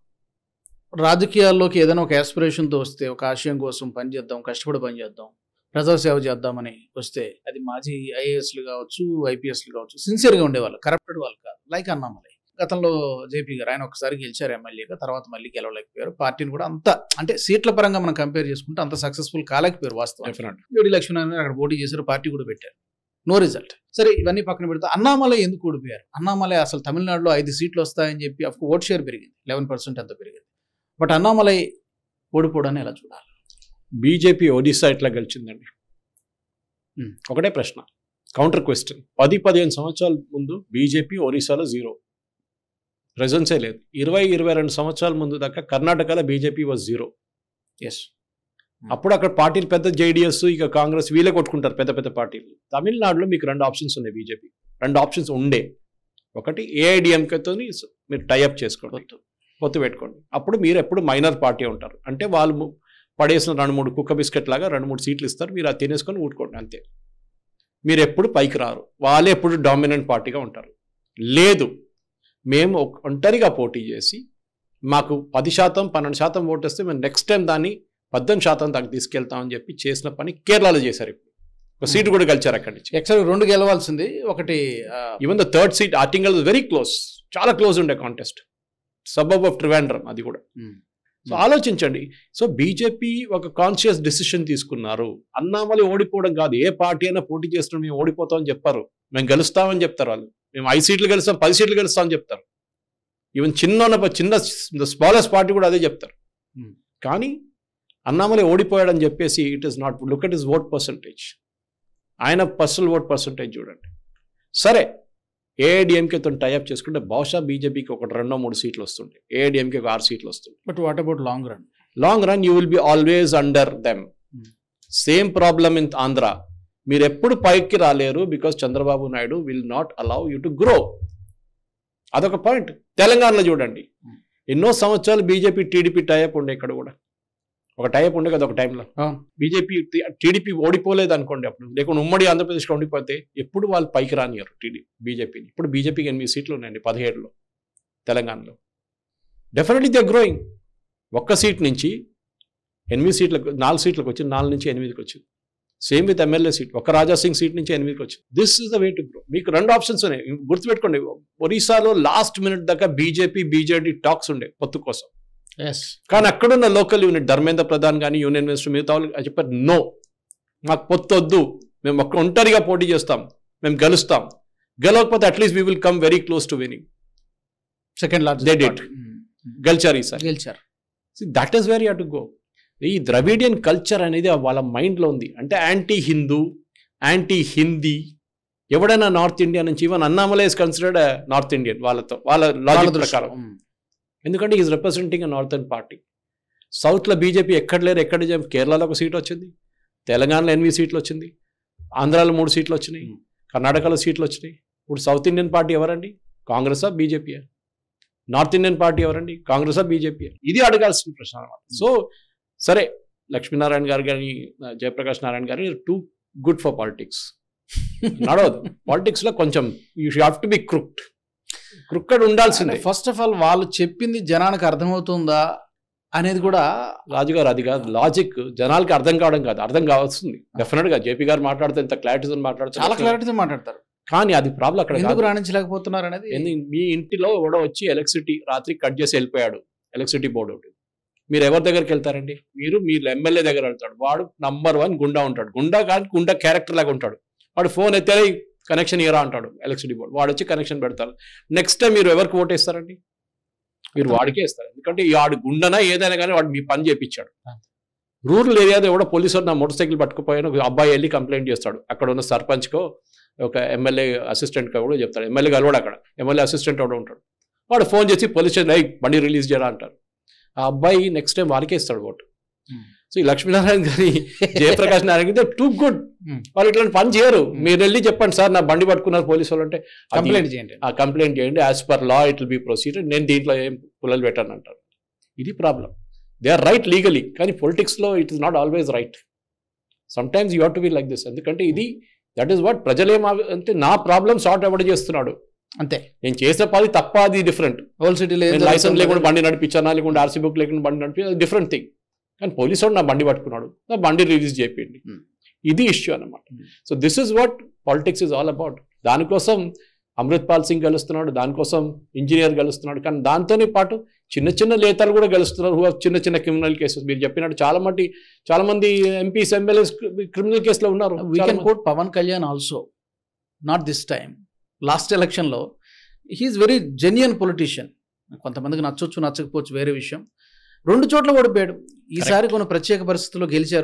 రాజకీయాల్లోకి ఏదైనా ఒక ఆస్పిరేషన్తో వస్తే ఒక ఆశయం కోసం పనిచేద్దాం కష్టపడి పనిచేద్దాం ప్రజాసేవ చేద్దామని వస్తే అది మాజీ ఐఏఎస్లు కావచ్చు ఐపీఎస్లు కావచ్చు సిన్సియర్గా ఉండేవాళ్ళు కరప్టెడ్ వాళ్ళు కాదు లైక్ అన్నామలై గతంలో జేపీ గారు ఆయన ఒకసారి గెలిచారు ఎమ్మెల్యేగా తర్వాత మళ్ళీ గెలవలేకపోయారు పార్టీని కూడా అంత అంటే సీట్ల పరంగా మనం కంపేర్ చేసుకుంటే అంత సక్సెస్ఫుల్ కాలేకపోయారు వాస్తవం Definitely. యోడి లక్ష్మీనారాయణ అక్కడ పోటీ చేశారు పార్టీ కూడా పెట్టారు నో రిజల్ట్ సరే ఇవన్నీ పక్కన పెడితే అన్నామలై ఎందుకు ఓడిపోయారు అన్నామలై అసలు తమిళనాడులో ఐదు సీట్లు వస్తాయని చెప్పి అఫ్ ఓట్ షేర్ పెరిగింది లెవెన్ పర్సెంట్ ఎంత పెరిగింది బట్ అన్నామలై ఓడిపోవడాన్ని ఎలా చూడాలి బీజేపీ ఒడిశా ఎట్లా గెలిచిందండి Hmm. ఒకటే ప్రశ్న కౌంటర్ క్వశ్చన్ పది పదిహేను సంవత్సరాల ముందు బీజేపీ ఒరిస్సాలో జీరో ప్రెజెన్సే లేదు ఇరవై ఇరవై రెండు సంవత్సరాల ముందు దాకా కర్ణాటకలో బీజేపీ వాజ్ జీరో ఎస్ అప్పుడు అక్కడ పార్టీలు పెద్ద జేడిఎస్ ఇక కాంగ్రెస్ వీళ్ళే కొట్టుకుంటారు పెద్ద పెద్ద పార్టీలు తమిళనాడులో మీకు రెండు ఆప్షన్స్ ఉన్నాయి బీజేపీ రెండు ఆప్షన్స్ ఉండే ఒకటి ఏఐడిఎంకేతో మీరు టైఅప్ చేసుకోండి పొత్తు పెట్టుకోండి అప్పుడు మీరు ఎప్పుడు మైనర్ పార్టీ ఉంటారు అంటే వాళ్ళు ము- పడేసిన రెండు మూడు కుక్క బిస్కెట్ లాగా రెండు మూడు సీట్లు ఇస్తారు మీరు అది తినేసుకొని ఊరుకోండి అంతే మీరు ఎప్పుడు పైకి రారు వాళ్ళే ఎప్పుడు డామినెంట్ పార్టీగా ఉంటారు లేదు మేము ఒక- ఒంటరిగా పోటీ చేసి మాకు పది శాతం పన్నెండు శాతం ఓటు వస్తే మేము నెక్స్ట్ టైం దాన్ని పద్దెనిమిది శాతం దాకా తీసుకెళ్తామని చెప్పి చేసిన పని కేరళలో చేశారు ఇప్పుడు ఒక సీటు కూడా గెలిచారు అక్కడి నుంచి యాక్చువల్ రెండు గెలవాల్సింది ఒకటి ఆ, even the third seat Attingal very close చాలా క్లోజ్ ఉండే కాంటెస్ట్ సబబ్ ఆఫ్ ట్రివాండ్రమ్ అది కూడా Hmm. సో ఆలోచించండి సో బీజేపీ ఒక కాన్షియస్ డెసిషన్ తీసుకున్నారు అన్నామలి ఓడిపోవడం కాదు ఏ పార్టీ అయినా పోటీ చేస్తున్నాం మేము ఓడిపోతామని చెప్పారు మేము గెలుస్తామని చెప్తారు వాళ్ళు మేము ఐదు సీట్లు గెలుస్తాం పది సీట్లు గెలుస్తామని చెప్తారు ఈవెన్ చిన్న ఉన్న- చిన్న స్మాలెస్ట్ పార్టీ కూడా అదే చెప్తారు Hmm. కానీ అన్నామలై ఓడిపోయాడని చెప్పేసి it is not look at is vote percentage ఆయన పర్సనల్ ఓట్ పర్సంటేజ్ చూడండి సరే ఏఐడిఎంకేతో టైఅప్ చేసుకుంటే బహుశా బీజేపీకి ఒక రెండో మూడు సీట్లు వస్తుండే ఏఐడిఎంకే ఒక ఆరు సీట్లు వస్తుండే but what about long run long run you will be always under them Hmm. Same problem in Andhra మీరు ఎప్పుడు పైకి రాలేరు because Chandrababu Naidu will not allow you to grow అదొక పాయింట్ తెలంగాణలో చూడండి Hmm. ఎన్నో సంవత్సరాలు బీజేపీ టీడీపీ టైఅప్ ఉండే ఇక్కడ కూడా ఒక టైఅప్ ఉండే కదా ఒక టైంలో బీజేపీ టీడీపీ ఓడిపోలేదు అనుకోండి అప్పుడు లేకుంటే ఉమ్మడి ఆంధ్రప్రదేశ్లో ఉండిపోతే ఎప్పుడు వాళ్ళు పైకి రానియరు టీడీ బీజేపీని ఇప్పుడు బీజేపీకి ఎనిమిది సీట్లు ఉన్నాయండి పదిహేడులో తెలంగాణలో డెఫినెట్లీ దే గ్రోయింగ్ ఒక్క సీట్ నుంచి ఎనిమిది సీట్లకు నాలుగు సీట్లకు వచ్చింది నాలుగు నుంచి ఎనిమిదికి వచ్చింది సేమ్ విత్ ఎమ్మెల్యే సీట్ ఒక రాజా సింగ్ సీట్ నుంచి ఎనిమిదికి వచ్చింది this is the way to grow మీకు రెండు ఆప్షన్స్ ఉన్నాయి గుర్తుపెట్టుకోండి ఒరిస్సాలో లాస్ట్ మినిట్ దాకా బీజేపీ బీజేడీ టాక్స్ ఉండే పొత్తు కోసం ఎస్ కానీ అక్కడున్న లోకల్ యూనిట్ ధర్మేంద్ర ప్రధాన్ కానీ యూనియన్ మినిస్టర్ మిగతా వాళ్ళు అది చెప్పారు నో మాకు పొత్తు వద్దు మేము ఒక్క ఒంటరిగా పోటీ చేస్తాం మేము గెలుస్తాం గెలవకపోతే at least we will come very close to winning second They did. Largest గెలిచారు ఈసారి గెలిచారు that is very to go ఈ ద్రవిడియన్ కల్చర్ అనేది వాళ్ళ మైండ్లో ఉంది అంటే యాంటీ హిందూ యాంటీ హిందీ ఎవడైనా నార్త్ ఇండియా నుంచి even Annamalai is considered north Indian వాళ్ళతో వాళ్ళ వాళ్ళ లాజిక్ దృష్టిలో. ప్రకారం ఉమ్. ఎందుకంటే is representing a northern party సౌత్లో బీజేపీ ఎక్కడ లేరు ఎక్కడ జం- కేరళలో ఒక సీట్ వచ్చింది తెలంగాణలో ఎనిమిది సీట్లు వచ్చింది ఆంధ్రాలో మూడు సీట్లు వచ్చినాయి Hmm. కర్ణాటకలో సీట్లు వచ్చినాయి ఇప్పుడు సౌత్ ఇండియన్ పార్టీ ఎవరండి కాంగ్రెసా బీజేపీ నార్త్ ఇండియన్ పార్టీ ఎవరండి కాంగ్రెసా బీజేపీ ఇది అడగాల్సిన ప్రశ్న అనమాట సో సరే లక్ష్మీనారాయణ గారు కానీ Jayaprakash Narayana garu too good for politics నడవదు పాలిటిక్స్ లో కొంచెం you have to be crooked crooked ఉండాల్సిందే ఫస్ట్ ఆఫ్ ఆల్ వాళ్ళు చెప్పింది జనానికి అర్థమవుతుందా అనేది కూడా రాజుగారు అది కాదు లాజిక్ జనాలకి అర్థం కావడం కాదు అర్థం కావాల్సింది డెఫినెట్ గా జేపీ గారు మాట్లాడితే ఇంత క్లారిటీతో మాట్లాడుతారు చాలా క్లారిటీతో మాట్లాడతారు కానీ అది ప్రాబ్లం అక్కడ ఎందుకు కాదు. రాణించలేకపోతున్నారు అనేది ఏంది, మీ ఇంటిలో ఎవడో వచ్చి ఎలక్ట్రిసిటీ రాత్రి కట్ చేసి వెళ్ళిపోయాడు ఎలక్ట్రిసిటీ బోర్డు ఒకటి మీరు ఎవరి దగ్గరికి వెళ్తారండి మీరు మీ ఎమ్మెల్యే దగ్గర వెళ్తాడు వాడు నంబర్ వన్ గుండా ఉంటాడు గుండా కానీ గుండా క్యారెక్టర్ లాగా ఉంటాడు వాడు ఫోన్ ఎత్తే కనెక్షన్ ఇయరా అంటాడు ఎలక్ట్రిసిటీ బోర్డు వాడు వచ్చి కనెక్షన్ పెడతారు నెక్స్ట్ టైం మీరు ఎవరికి ఓటు వేస్తారండి మీరు వాడికే ఇస్తారు ఎందుకంటే ఈ వాడు గుండెనా ఏదైనా కానీ వాడు మీ పని చేపించాడు రూరల్ ఏరియాలో ఎవడో పోలీసు వాడు నా మోటార్ సైకిల్ పట్టుకుపోయిన ఒక అబ్బాయి వెళ్ళి కంప్లైంట్ చేస్తాడు అక్కడ ఉన్న సర్పంచ్కో ఒక ఎమ్మెల్యే అసిస్టెంట్గా కూడా చెప్తాడు ఎమ్మెల్యే కలవాడు అక్కడ ఎమ్మెల్యే అసిస్టెంట్ కూడా ఉంటాడు వాడు ఫోన్ చేసి పోలీస్ స్టేషన్ అయ్యి బండి రిలీజ్ చేయరా అంటారు ఆ అబ్బాయి నెక్స్ట్ టైం వాడికే ఇస్తాడు ఓటు Hmm. సో ఈ లక్ష్మీనారాయణ గారి Jayaprakash Narayana too good Hmm. వాళ్ళు ఇట్లాంటి పని చేయరు మీరు వెళ్ళి చెప్పండి సార్ నా బండి పట్టుకున్నారు పోలీసు వాళ్ళు అంటే అది- కంప్లైంట్ చేయండి ఆ కంప్లైంట్ చేయండి as per law it will be procedure నేను దీంట్లో ఏం పుల్లలు పెట్టాను అంటారు ఇది problem they are right legally కానీ పొలిటిక్స్లో it is not always right sometimes you have to be like this ఎందుకంటే ఇది దట్ ఈస్ వాట్ ప్రజలు ఏం ఆవ- అంటే నా ప్రాబ్లం సార్ట్ ఎవడ చేస్తున్నాడు అంతే నేను చేసిన పని తప్ప అది డిఫరెంట్ హోల్ సిటీలో నేను లైసెన్స్ లేకుండా బండి నడిపించానా లేకుండా ఆర్సీ బుక్ లేకుండా బండి నడిపి డిఫరెంట్ థింగ్ కానీ పోలీసు వాడు నా బండి పట్టుకున్నాడు నా బండి రిలీజ్ చేయండి Hmm. ఇది ఇష్యూ అన్నమాట Hmm. So this is what politics is all about దానికోసం అమృత్ పాల్ సింగ్ గెలుస్తున్నాడు దానికోసం ఇంజనీర్ గెలుస్తున్నాడు కానీ దాంతోనే పాటు చిన్న చిన్న నేతలు కూడా గెలుస్తున్నారు who have చిన్న చిన్న క్రిమినల్ కేసెస్ మీరు చెప్పినట్టు చాలా మంది చాలా మంది ఎంపీస్ ఎమ్మెల్యేస్ క్రిమినల్ కేసులో ఉన్నారు వీ చాలా కెన్ మంది. Quote Pawan Kalyan also not this time last ఎలక్షన్లో హీఈస్ వెరీ జెన్యున్ పొలిటీషియన్ కొంతమందికి నచ్చొచ్చు నచ్చకపోవచ్చు వేరే విషయం రెండు చోట్ల ఓడిపోయాడు ఈసారి కొన్ని ప్రత్యేక పరిస్థితుల్లో గెలిచారు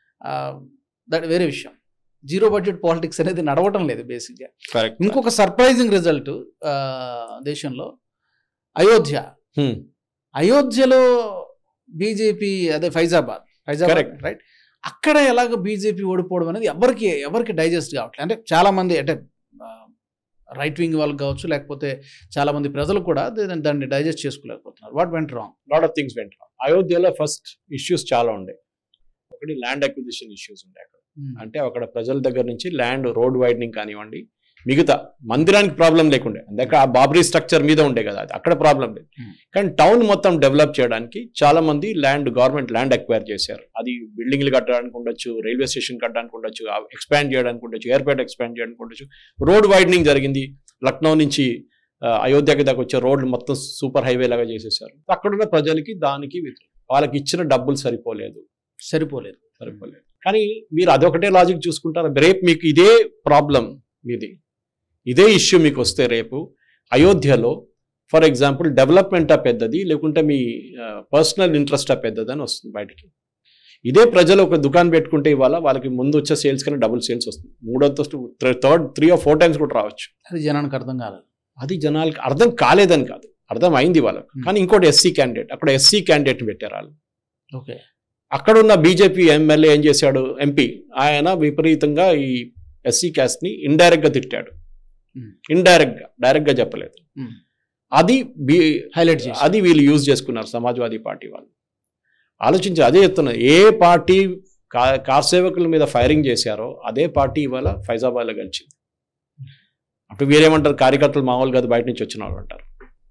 దట్ వేరే విషయం జీరో బడ్జెట్ పాలిటిక్స్ అనేది నడవటం లేదు బేసిక్గా Correct. ఇంకొక సర్ప్రైజింగ్ రిజల్ట్ దేశంలో అయోధ్య Hmm. అయోధ్యలో బీజేపీ అదే ఫైజాబాద్ ఫైజాబాద్ Correct. రైట్ అక్కడ ఎలాగ బీజేపీ ఓడిపోవడం అనేది ఎవరికి ఎవరికి డైజెస్ట్ కావట్లేదు అంటే చాలా మంది అంటే రైట్ వింగ్ వాళ్ళకి కావచ్చు లేకపోతే చాలా మంది ప్రజలు కూడా దే- దాన్ని డైజెస్ట్ చేసుకోలేకపోతున్నారు what went wrong lot of things went అయోధ్యలో ఫస్ట్ ఇష్యూస్ చాలా ఉండే ఒకటి ల్యాండ్ అక్విజిషన్ ఇష్యూస్ ఉండే అక్కడ అంటే అక్కడ ప్రజల దగ్గర నుంచి ల్యాండ్ రోడ్ వైడనింగ్ కానివ్వండి మిగతా మందిరానికి ప్రాబ్లం లేకుండే అందుకే ఆ బాబరీ స్ట్రక్చర్ మీద ఉండే కదా అది అక్కడ ప్రాబ్లం లేదు Hmm. కానీ టౌన్ మొత్తం డెవలప్ చేయడానికి చాలా మంది ల్యాండ్ గవర్నమెంట్ ల్యాండ్ అక్వైర్ చేశారు అది బిల్డింగ్లు కట్టడానికి ఉండొచ్చు రైల్వే స్టేషన్ కట్టడానికి ఉండొచ్చు ఎక్స్పాండ్ చేయడానికి ఉండొచ్చు ఎయిర్పోర్ట్ ఎక్స్పాండ్ చేయడానికి ఉండొచ్చు రోడ్ వైడనింగ్ జరిగింది లక్నో నుంచి ఆ, అయోధ్యకి దాకా వచ్చే రోడ్లు మొత్తం సూపర్ హైవే లాగా చేసేసారు అక్కడున్న ప్రజలకి దానికి వ్యతిరేకం. వాళ్ళకి ఇచ్చిన డబ్బులు సరిపోలేదు సరిపోలేదు సరిపోలేదు కానీ మీరు అదొకటే లాజిక్ చూసుకుంటారు రేపు మీకు ఇదే ప్రాబ్లం మీది ఇదే ఇష్యూ మీకు వస్తే రేపు అయోధ్యలో ఫర్ ఎగ్జాంపుల్ డెవలప్మెంటా పెద్దది లేకుంటే మీ పర్సనల్ ఇంట్రెస్టా పెద్దది అని వస్తుంది బయటికి ఇదే ప్రజలు ఒక దుకాణం పెట్టుకుంటే ఇవాళ వాళ్ళకి ముందు వచ్చే సేల్స్ కన్నా డబుల్ సేల్స్ వస్తుంది మూడో third three or four times కూడా రావచ్చు అది జనానికి అర్థం కాలేదు అది జనాలకి అర్థం కాలేదని కాదు అర్థం అయింది వాళ్ళకి కానీ ఇంకోటి ఎస్సీ క్యాండిడేట్ అక్కడ ఎస్సీ క్యాండిడేట్ పెట్టారు వాళ్ళు ఓకే అక్కడున్న బీజేపీ ఎమ్మెల్యే ఏం చేశాడు ఎంపీ ఆయన విపరీతంగా ఈ ఎస్సీ క్యాస్ట్ ని ఇండైరెక్ట్ గా తిట్టాడు Hmm. ఇండైరెక్ట్ గా డైరెక్ట్ గా చెప్పలేదు Hmm. అది బి హైలైట్ చేసి అది వీళ్ళు యూజ్ చేసుకున్నారు సమాజ్వాదీ పార్టీ వాళ్ళు ఆలోచించి అదే చెప్తున్నారు ఏ పార్టీ కా- కార్ సేవకుల మీద ఫైరింగ్ చేశారో అదే పార్టీ ఇవాళ ఫైజాబాద్లో గెలిచింది అప్పుడు వీరేమంటారు కార్యకర్తలు మామూలు కాదు బయట నుంచి వచ్చిన వాళ్ళు అంటారు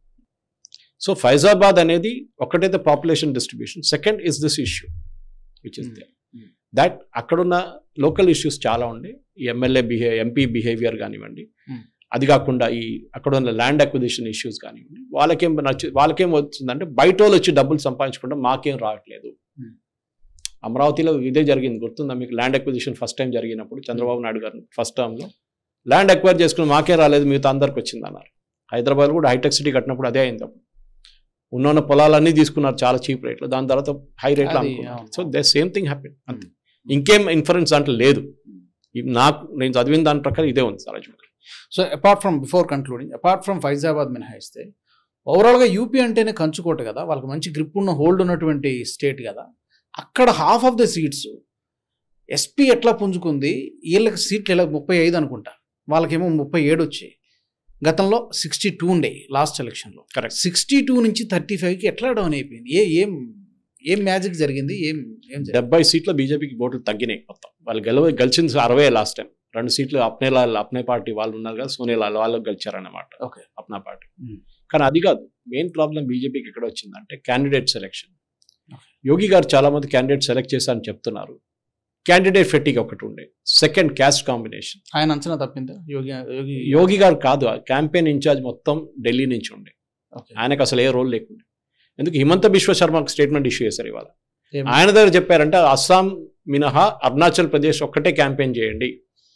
సో ఫైజాబాద్ అనేది ఒకటైతే population distribution second is this issue which is they Hmm. That అక్కడున్న లోకల్ ఇష్యూస్ చాలా ఉండే ఈ ఎమ్మెల్యే బిహే ఎంపీ బిహేవియర్ కానివ్వండి Hmm. అది కాకుండా ఈ అక్కడ ఉన్న ల్యాండ్ అక్విజిషన్ ఇష్యూస్ కానివ్వండి వాళ్ళకేం నచ్చి వాళ్ళకేం వచ్చిందంటే బయట వాళ్ళు వచ్చి డబ్బులు సంపాదించుకుంటే మాకేం రావట్లేదు Hmm. అమరావతిలో ఇదే జరిగింది గుర్తుందా మీకు ల్యాండ్ అక్విజిషన్ ఫస్ట్ టైం జరిగినప్పుడు చంద్రబాబు నాయుడు గారు ఫస్ట్ టర్మ్లో ల్యాండ్ అక్వైర్ చేసుకుని మాకే రాలేదు మిగతా అందరికి వచ్చింది అన్నారు హైదరాబాద్ కూడా హైటెక్ సిటీ కట్టినప్పుడు అదే అయింది అప్పుడు ఉన్న ఉన్న పొలాలన్నీ తీసుకున్నారు చాలా చీప్ రేట్లో దాని తర్వాత హై రేట్లో అది, అమ్ముకున్నారు అవును. So they same thing happy అంతే ఇంకేం ఇన్ఫరెన్స్ అంటే లేదు ఈ- నాకు నేను చదివిన దాని ప్రకారం ఇదే ఉంది sir so apart from before concluding apart from Faizabad మినహాయిస్తే ఓవరాల్గా యూపీ అంటేనే కంచుకోట కదా వాళ్ళకి మంచి గ్రిప్ ఉన్న హోల్డ్ ఉన్నటువంటి స్టేట్ కదా అక్కడ half of the seats SP ఎట్లా పుంజుకుంది వీళ్ళకి సీట్లు ఎలా ముప్పై ఐదు అనుకుంటా వాళ్ళకేమో ముప్పై ఏడు వచ్చాయి గతంలో సిక్స్టీ టూ ఉండే లాస్ట్ ఎలక్షన్లో Correct. సిక్స్టీ టూ నుంచి థర్టీ ఫైవ్కి ఎట్లా డౌన్ అయిపోయింది ఏ ఏం ఏం మ్యాజిక్ జరిగింది ఏం ఏం జరిగింది డెబ్బై సీట్ల బీజేపీకి ఓట్లు తగ్గినాయి మొత్తం వాళ్ళు గెలవ గెలిచింది అరవై లాస్ట్ టైం రెండు సీట్లు అప్నే లాల్ అప్నే పార్టీ వాళ్ళు ఉన్నారు కదా సోనియాలాల్ వాళ్ళు గెలిచారన్నమాట ఓకే అప్నా పార్టీ Hmm. కానీ అది కాదు మెయిన్ ప్రాబ్లం బీజేపీకి ఎక్కడ వచ్చిందంటే క్యాండిడేట్ సెలెక్షన్ Okay. యోగి గారు చాలా మంది క్యాండిడేట్ సెలెక్ట్ చేశారని చెప్తున్నారు క్యాండిడేట్ ఫెట్టిక్ ఒకటి ఉండే సెకండ్ క్యాస్ట్ కాంబినేషన్ ఆయన అంచనా తప్పిందా యోగి యోగి యోగి గారు కాదు క్యాంపెయిన్ ఇన్ఛార్జ్ మొత్తం ఢిల్లీ నుంచి ఉండే ఓకే ఆయనకు అసలు ఏ రోల్ లేకుండే ఎందుకు హిమంత బిశ్వ శర్మకు స్టేట్మెంట్ ఇష్యూ చేశారు ఇవాళ ఏం- ఆయన దగ్గర చెప్పారంటే అస్సాం మినహా అరుణాచల్ ప్రదేశ్ ఒక్కటే క్యాంపెయిన్ చేయండి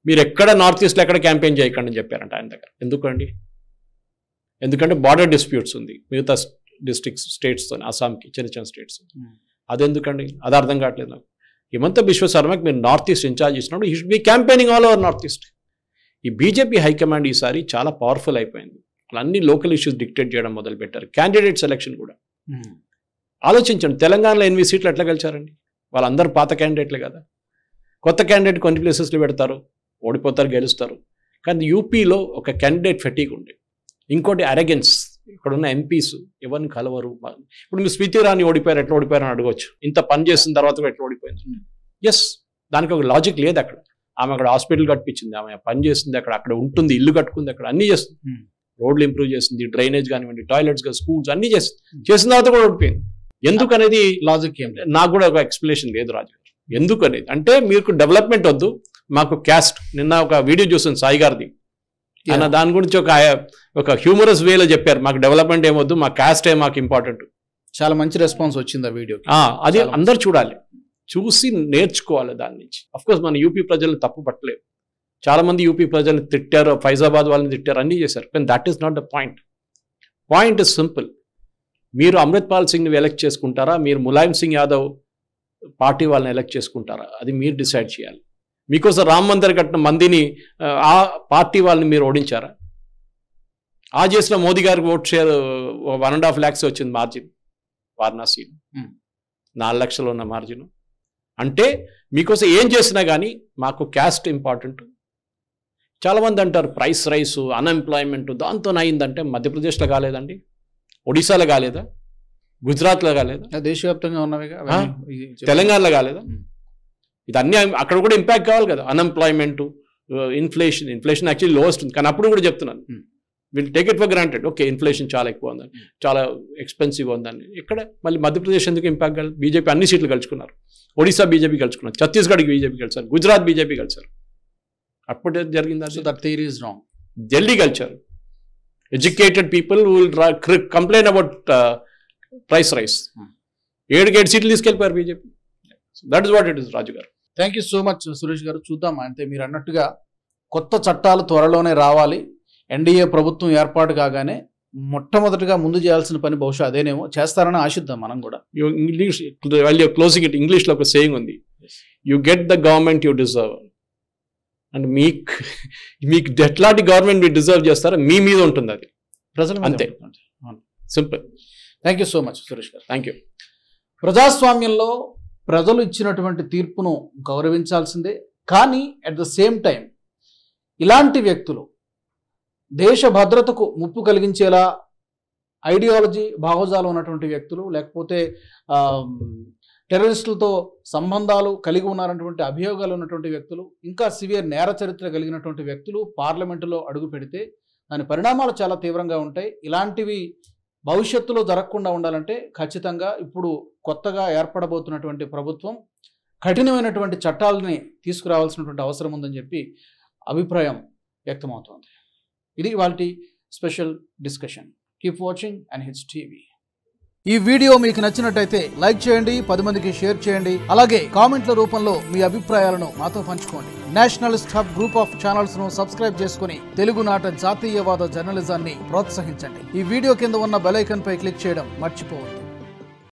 మీరు ఎక్కడ నార్త్ ఈస్ట్లో ఎక్కడ క్యాంపెయిన్ చేయకండి అని చెప్పారంట ఆయన దగ్గర ఎందుకండి ఎందుకంటే బార్డర్ డిస్ప్యూట్స్ ఉంది మిగతా డిస్ట్రిక్ట్స్ స్టేట్స్తో అస్సాంకి చిన్న చిన్న స్టేట్స్ Hmm. అదెందుకండి అది అర్థం కావట్లేదు నాకు హిమంత బిశ్వ శర్మకి మీరు నార్త్ ఈస్ట్ ఇన్ఛార్జ్ ఇచ్చినప్పుడు he should be campaigning all over north east ఈ బీజేపీ హైకమాండ్ ఈసారి చాలా పవర్ఫుల్ అయిపోయింది వాళ్ళు అన్ని లోకల్ ఇష్యూస్ డిక్టేట్ చేయడం మొదలు పెట్టారు క్యాండిడేట్ సెలక్షన్ కూడా ఆలోచించండి తెలంగాణలో ఎనిమిది సీట్లు ఎట్లా గెలిచారండి వాళ్ళందరూ పాత క్యాండిడేట్లే కదా కొత్త క్యాండిడేట్ కొన్ని ప్లేసెస్లో పెడతారు ఓడిపోతారు గెలుస్తారు కానీ యూపీలో ఒక క్యాండిడేట్ ఫెటీక్ ఉంది ఇంకోటి అరగెన్స్ ఇక్కడ ఉన్న ఎంపీస్ ఎవరిని కలవరు ఇప్పుడు మీరు స్మృతి ఇరానీ ఓడిపోయారు ఎట్లా ఓడిపోయారు అని అడగవచ్చు ఇంత పని చేసిన తర్వాత కూడా ఎట్లా ఓడిపోయింది ఎస్ దానికి ఒక లాజిక్ లేదు అక్కడ ఆమె అక్కడ హాస్పిటల్ కట్టించింది ఆమె పని చేసింది అక్కడ అక్కడ ఉంటుంది ఇల్లు కట్టుకుంది అక్కడ అన్ని చేస్తుంది Hmm. రోడ్లు ఇంప్రూవ్ చేసింది డ్రైనేజ్ కానివ్వండి టాయిలెట్స్ స్కూల్స్ అన్ని చేసింది చేసిన తర్వాత కూడా ఓడిపోయింది ఎందుకు అనేది లాజిక్ ఏం లేదు నాకు కూడా ఒక ఎక్స్ప్లెనేషన్ లేదు రాజు గారు ఎందుకు అనేది అంటే మీకు డెవలప్మెంట్ వద్దు మాకు క్యాస్ట్ నిన్న ఒక వీడియో చూసాను సాయి గారిది ఆయన Yeah. దాని గురించి ఒక ఒక హ్యూమరస్ వేలో చెప్పారు మాకు డెవలప్మెంట్ ఏమొద్దు మా క్యాస్టే మాకు ఇంపార్టెంట్ చాలా మంచి రెస్పాన్స్ వచ్చింది ఆ వీడియోకి అది చాలా అందరు చూడాలి చూసి నేర్చుకోవాలి దాని నుంచి అఫ్ కోర్స్ మన యూపీ ప్రజలు తప్పు పట్టలేదు చాలా మంది యూపీ ప్రజలు తిట్టారు ఫైజాబాద్ వాళ్ళని తిట్టారు అన్నీ చేశారు కానీ that is not the point point is simple మీరు అమృత్పాల్ సింగ్ని ఎలక్ట్ చేసుకుంటారా మీరు ములాయం సింగ్ యాదవ్ పార్టీ వాళ్ళని ఎలక్ట్ చేసుకుంటారా అది మీరు డిసైడ్ చేయాలి మీకోసం రామ్ మందిర్ కట్టిన మందిని ఆ, ఆ పార్టీ వాళ్ళని మీరు ఓడించారా ఆ చేసిన మోదీ గారికి vote share one and half lakhs వచ్చింది మార్జిన్ వారణాసి Hmm. నాలుగు లక్షలు ఉన్న మార్జిన్ అంటే మీకోసం ఏం చేసినా కానీ మాకు క్యాస్ట్ ఇంపార్టెంట్ చాలామంది అంటారు ప్రైస్ రైస్ అన్ఎంప్లాయ్మెంట్ దాంతో అయిందంటే మధ్యప్రదేశ్లో కాలేదండి ఒడిశాలో కాలేదా గుజరాత్లో కాలేదా దేశవ్యాప్తంగా ఉన్నవిగా ఆ? తెలంగాణలో కాలేదా ఇది అన్ని అక్కడ కూడా ఇంపాక్ట్ కావాలి కదా unemployment inflation inflation actually lowest ఉంది కానీ అప్పుడు కూడా చెప్తున్నాను Hmm. Will take it for granted okay inflation చాలా ఎక్కువ ఉందని చాలా ఎక్స్పెన్సివ్ ఉందని ఇక్కడ మళ్ళీ మధ్యప్రదేశ్ ఎందుకు ఇంపాక్ట్ కాదు బీజేపీ అన్ని సీట్లు గెలుచుకున్నారు ఒడిశా బీజేపీ గెలుచుకున్నారు ఛత్తీస్గఢ్కి బీజేపీ గెలిచారు గుజరాత్ బీజేపీ గెలిచారు అప్పుడే జరిగింది so that theory is wrong Delhi గెలిచారు educated people will complain about price rise Hmm. ఏడుకి ఏడు సీట్లు తీసుకెళ్ళిపోయారు BJP that is what it is Raju గారు thank you so much Suresh గారు చూద్దాం అంటే మీరు అన్నట్టుగా కొత్త చట్టాలు త్వరలోనే రావాలి ఎన్డీఏ ప్రభుత్వం ఏర్పాటు కాగానే మొట్టమొదటిగా ముందు చేయాల్సిన పని బహుశా అదేనేమో చేస్తారని ఆశిద్దాం మనం కూడా ఇంగ్లీష్ వాళ్ళు క్లోజింగ్ ఇట్ ఇంగ్లీష్లో ఒక సేయింగ్ ఉంది you get the government you deserve and మీకు మీకు ఎట్లాంటి గవర్నమెంట్ మీరు డిజర్వ్ చేస్తారో మీ మీద ఉంటుంది అది ప్రజల మీద అంతే. ఉంటుంది. Simple thank you so much Suresh గారు థ్యాంక్ యూ ప్రజాస్వామ్యంలో ప్రజలు ఇచ్చినటువంటి తీర్పును గౌరవించాల్సిందే కానీ అట్ ద సేమ్ టైం ఇలాంటి వ్యక్తులు దేశ భద్రతకు ముప్పు కలిగించేలా ఐడియాలజీ భావజాలం ఉన్నటువంటి వ్యక్తులు లేకపోతే ఆ, టెర్రరిస్టులతో సంబంధాలు కలిగి ఉన్నారన్నటువంటి అభియోగాలు ఉన్నటువంటి వ్యక్తులు ఇంకా సివియర్ నేర చరిత్ర కలిగినటువంటి వ్యక్తులు పార్లమెంటులో అడుగు పెడితే దాని పరిణామాలు చాలా తీవ్రంగా ఉంటాయి ఇలాంటివి భవిష్యత్తులో జరగకుండా ఉండాలంటే ఖచ్చితంగా ఇప్పుడు కొత్తగా ఏర్పడబోతున్నటువంటి ప్రభుత్వం కఠినమైనటువంటి చట్టాలని తీసుకురావాల్సినటువంటి అవసరం ఉందని చెప్పి అభిప్రాయం వ్యక్తమవుతోంది ఇది వాళ్ళ special discussion keep watching and hits TV ఈ వీడియో మీకు నచ్చినట్టయితే లైక్ చేయండి పది మందికి షేర్ చేయండి అలాగే కామెంట్ల రూపంలో మీ అభిప్రాయాలను మాతో పంచుకోండి nationalist hub group of channels ను సబ్స్క్రైబ్ చేసుకుని తెలుగునాట జాతీయవాద జర్నలిజాన్ని ప్రోత్సహించండి ఈ వీడియో కింద ఉన్న బెల్ ఐకాన్ పై క్లిక్ చేయడం మర్చిపోవద్దు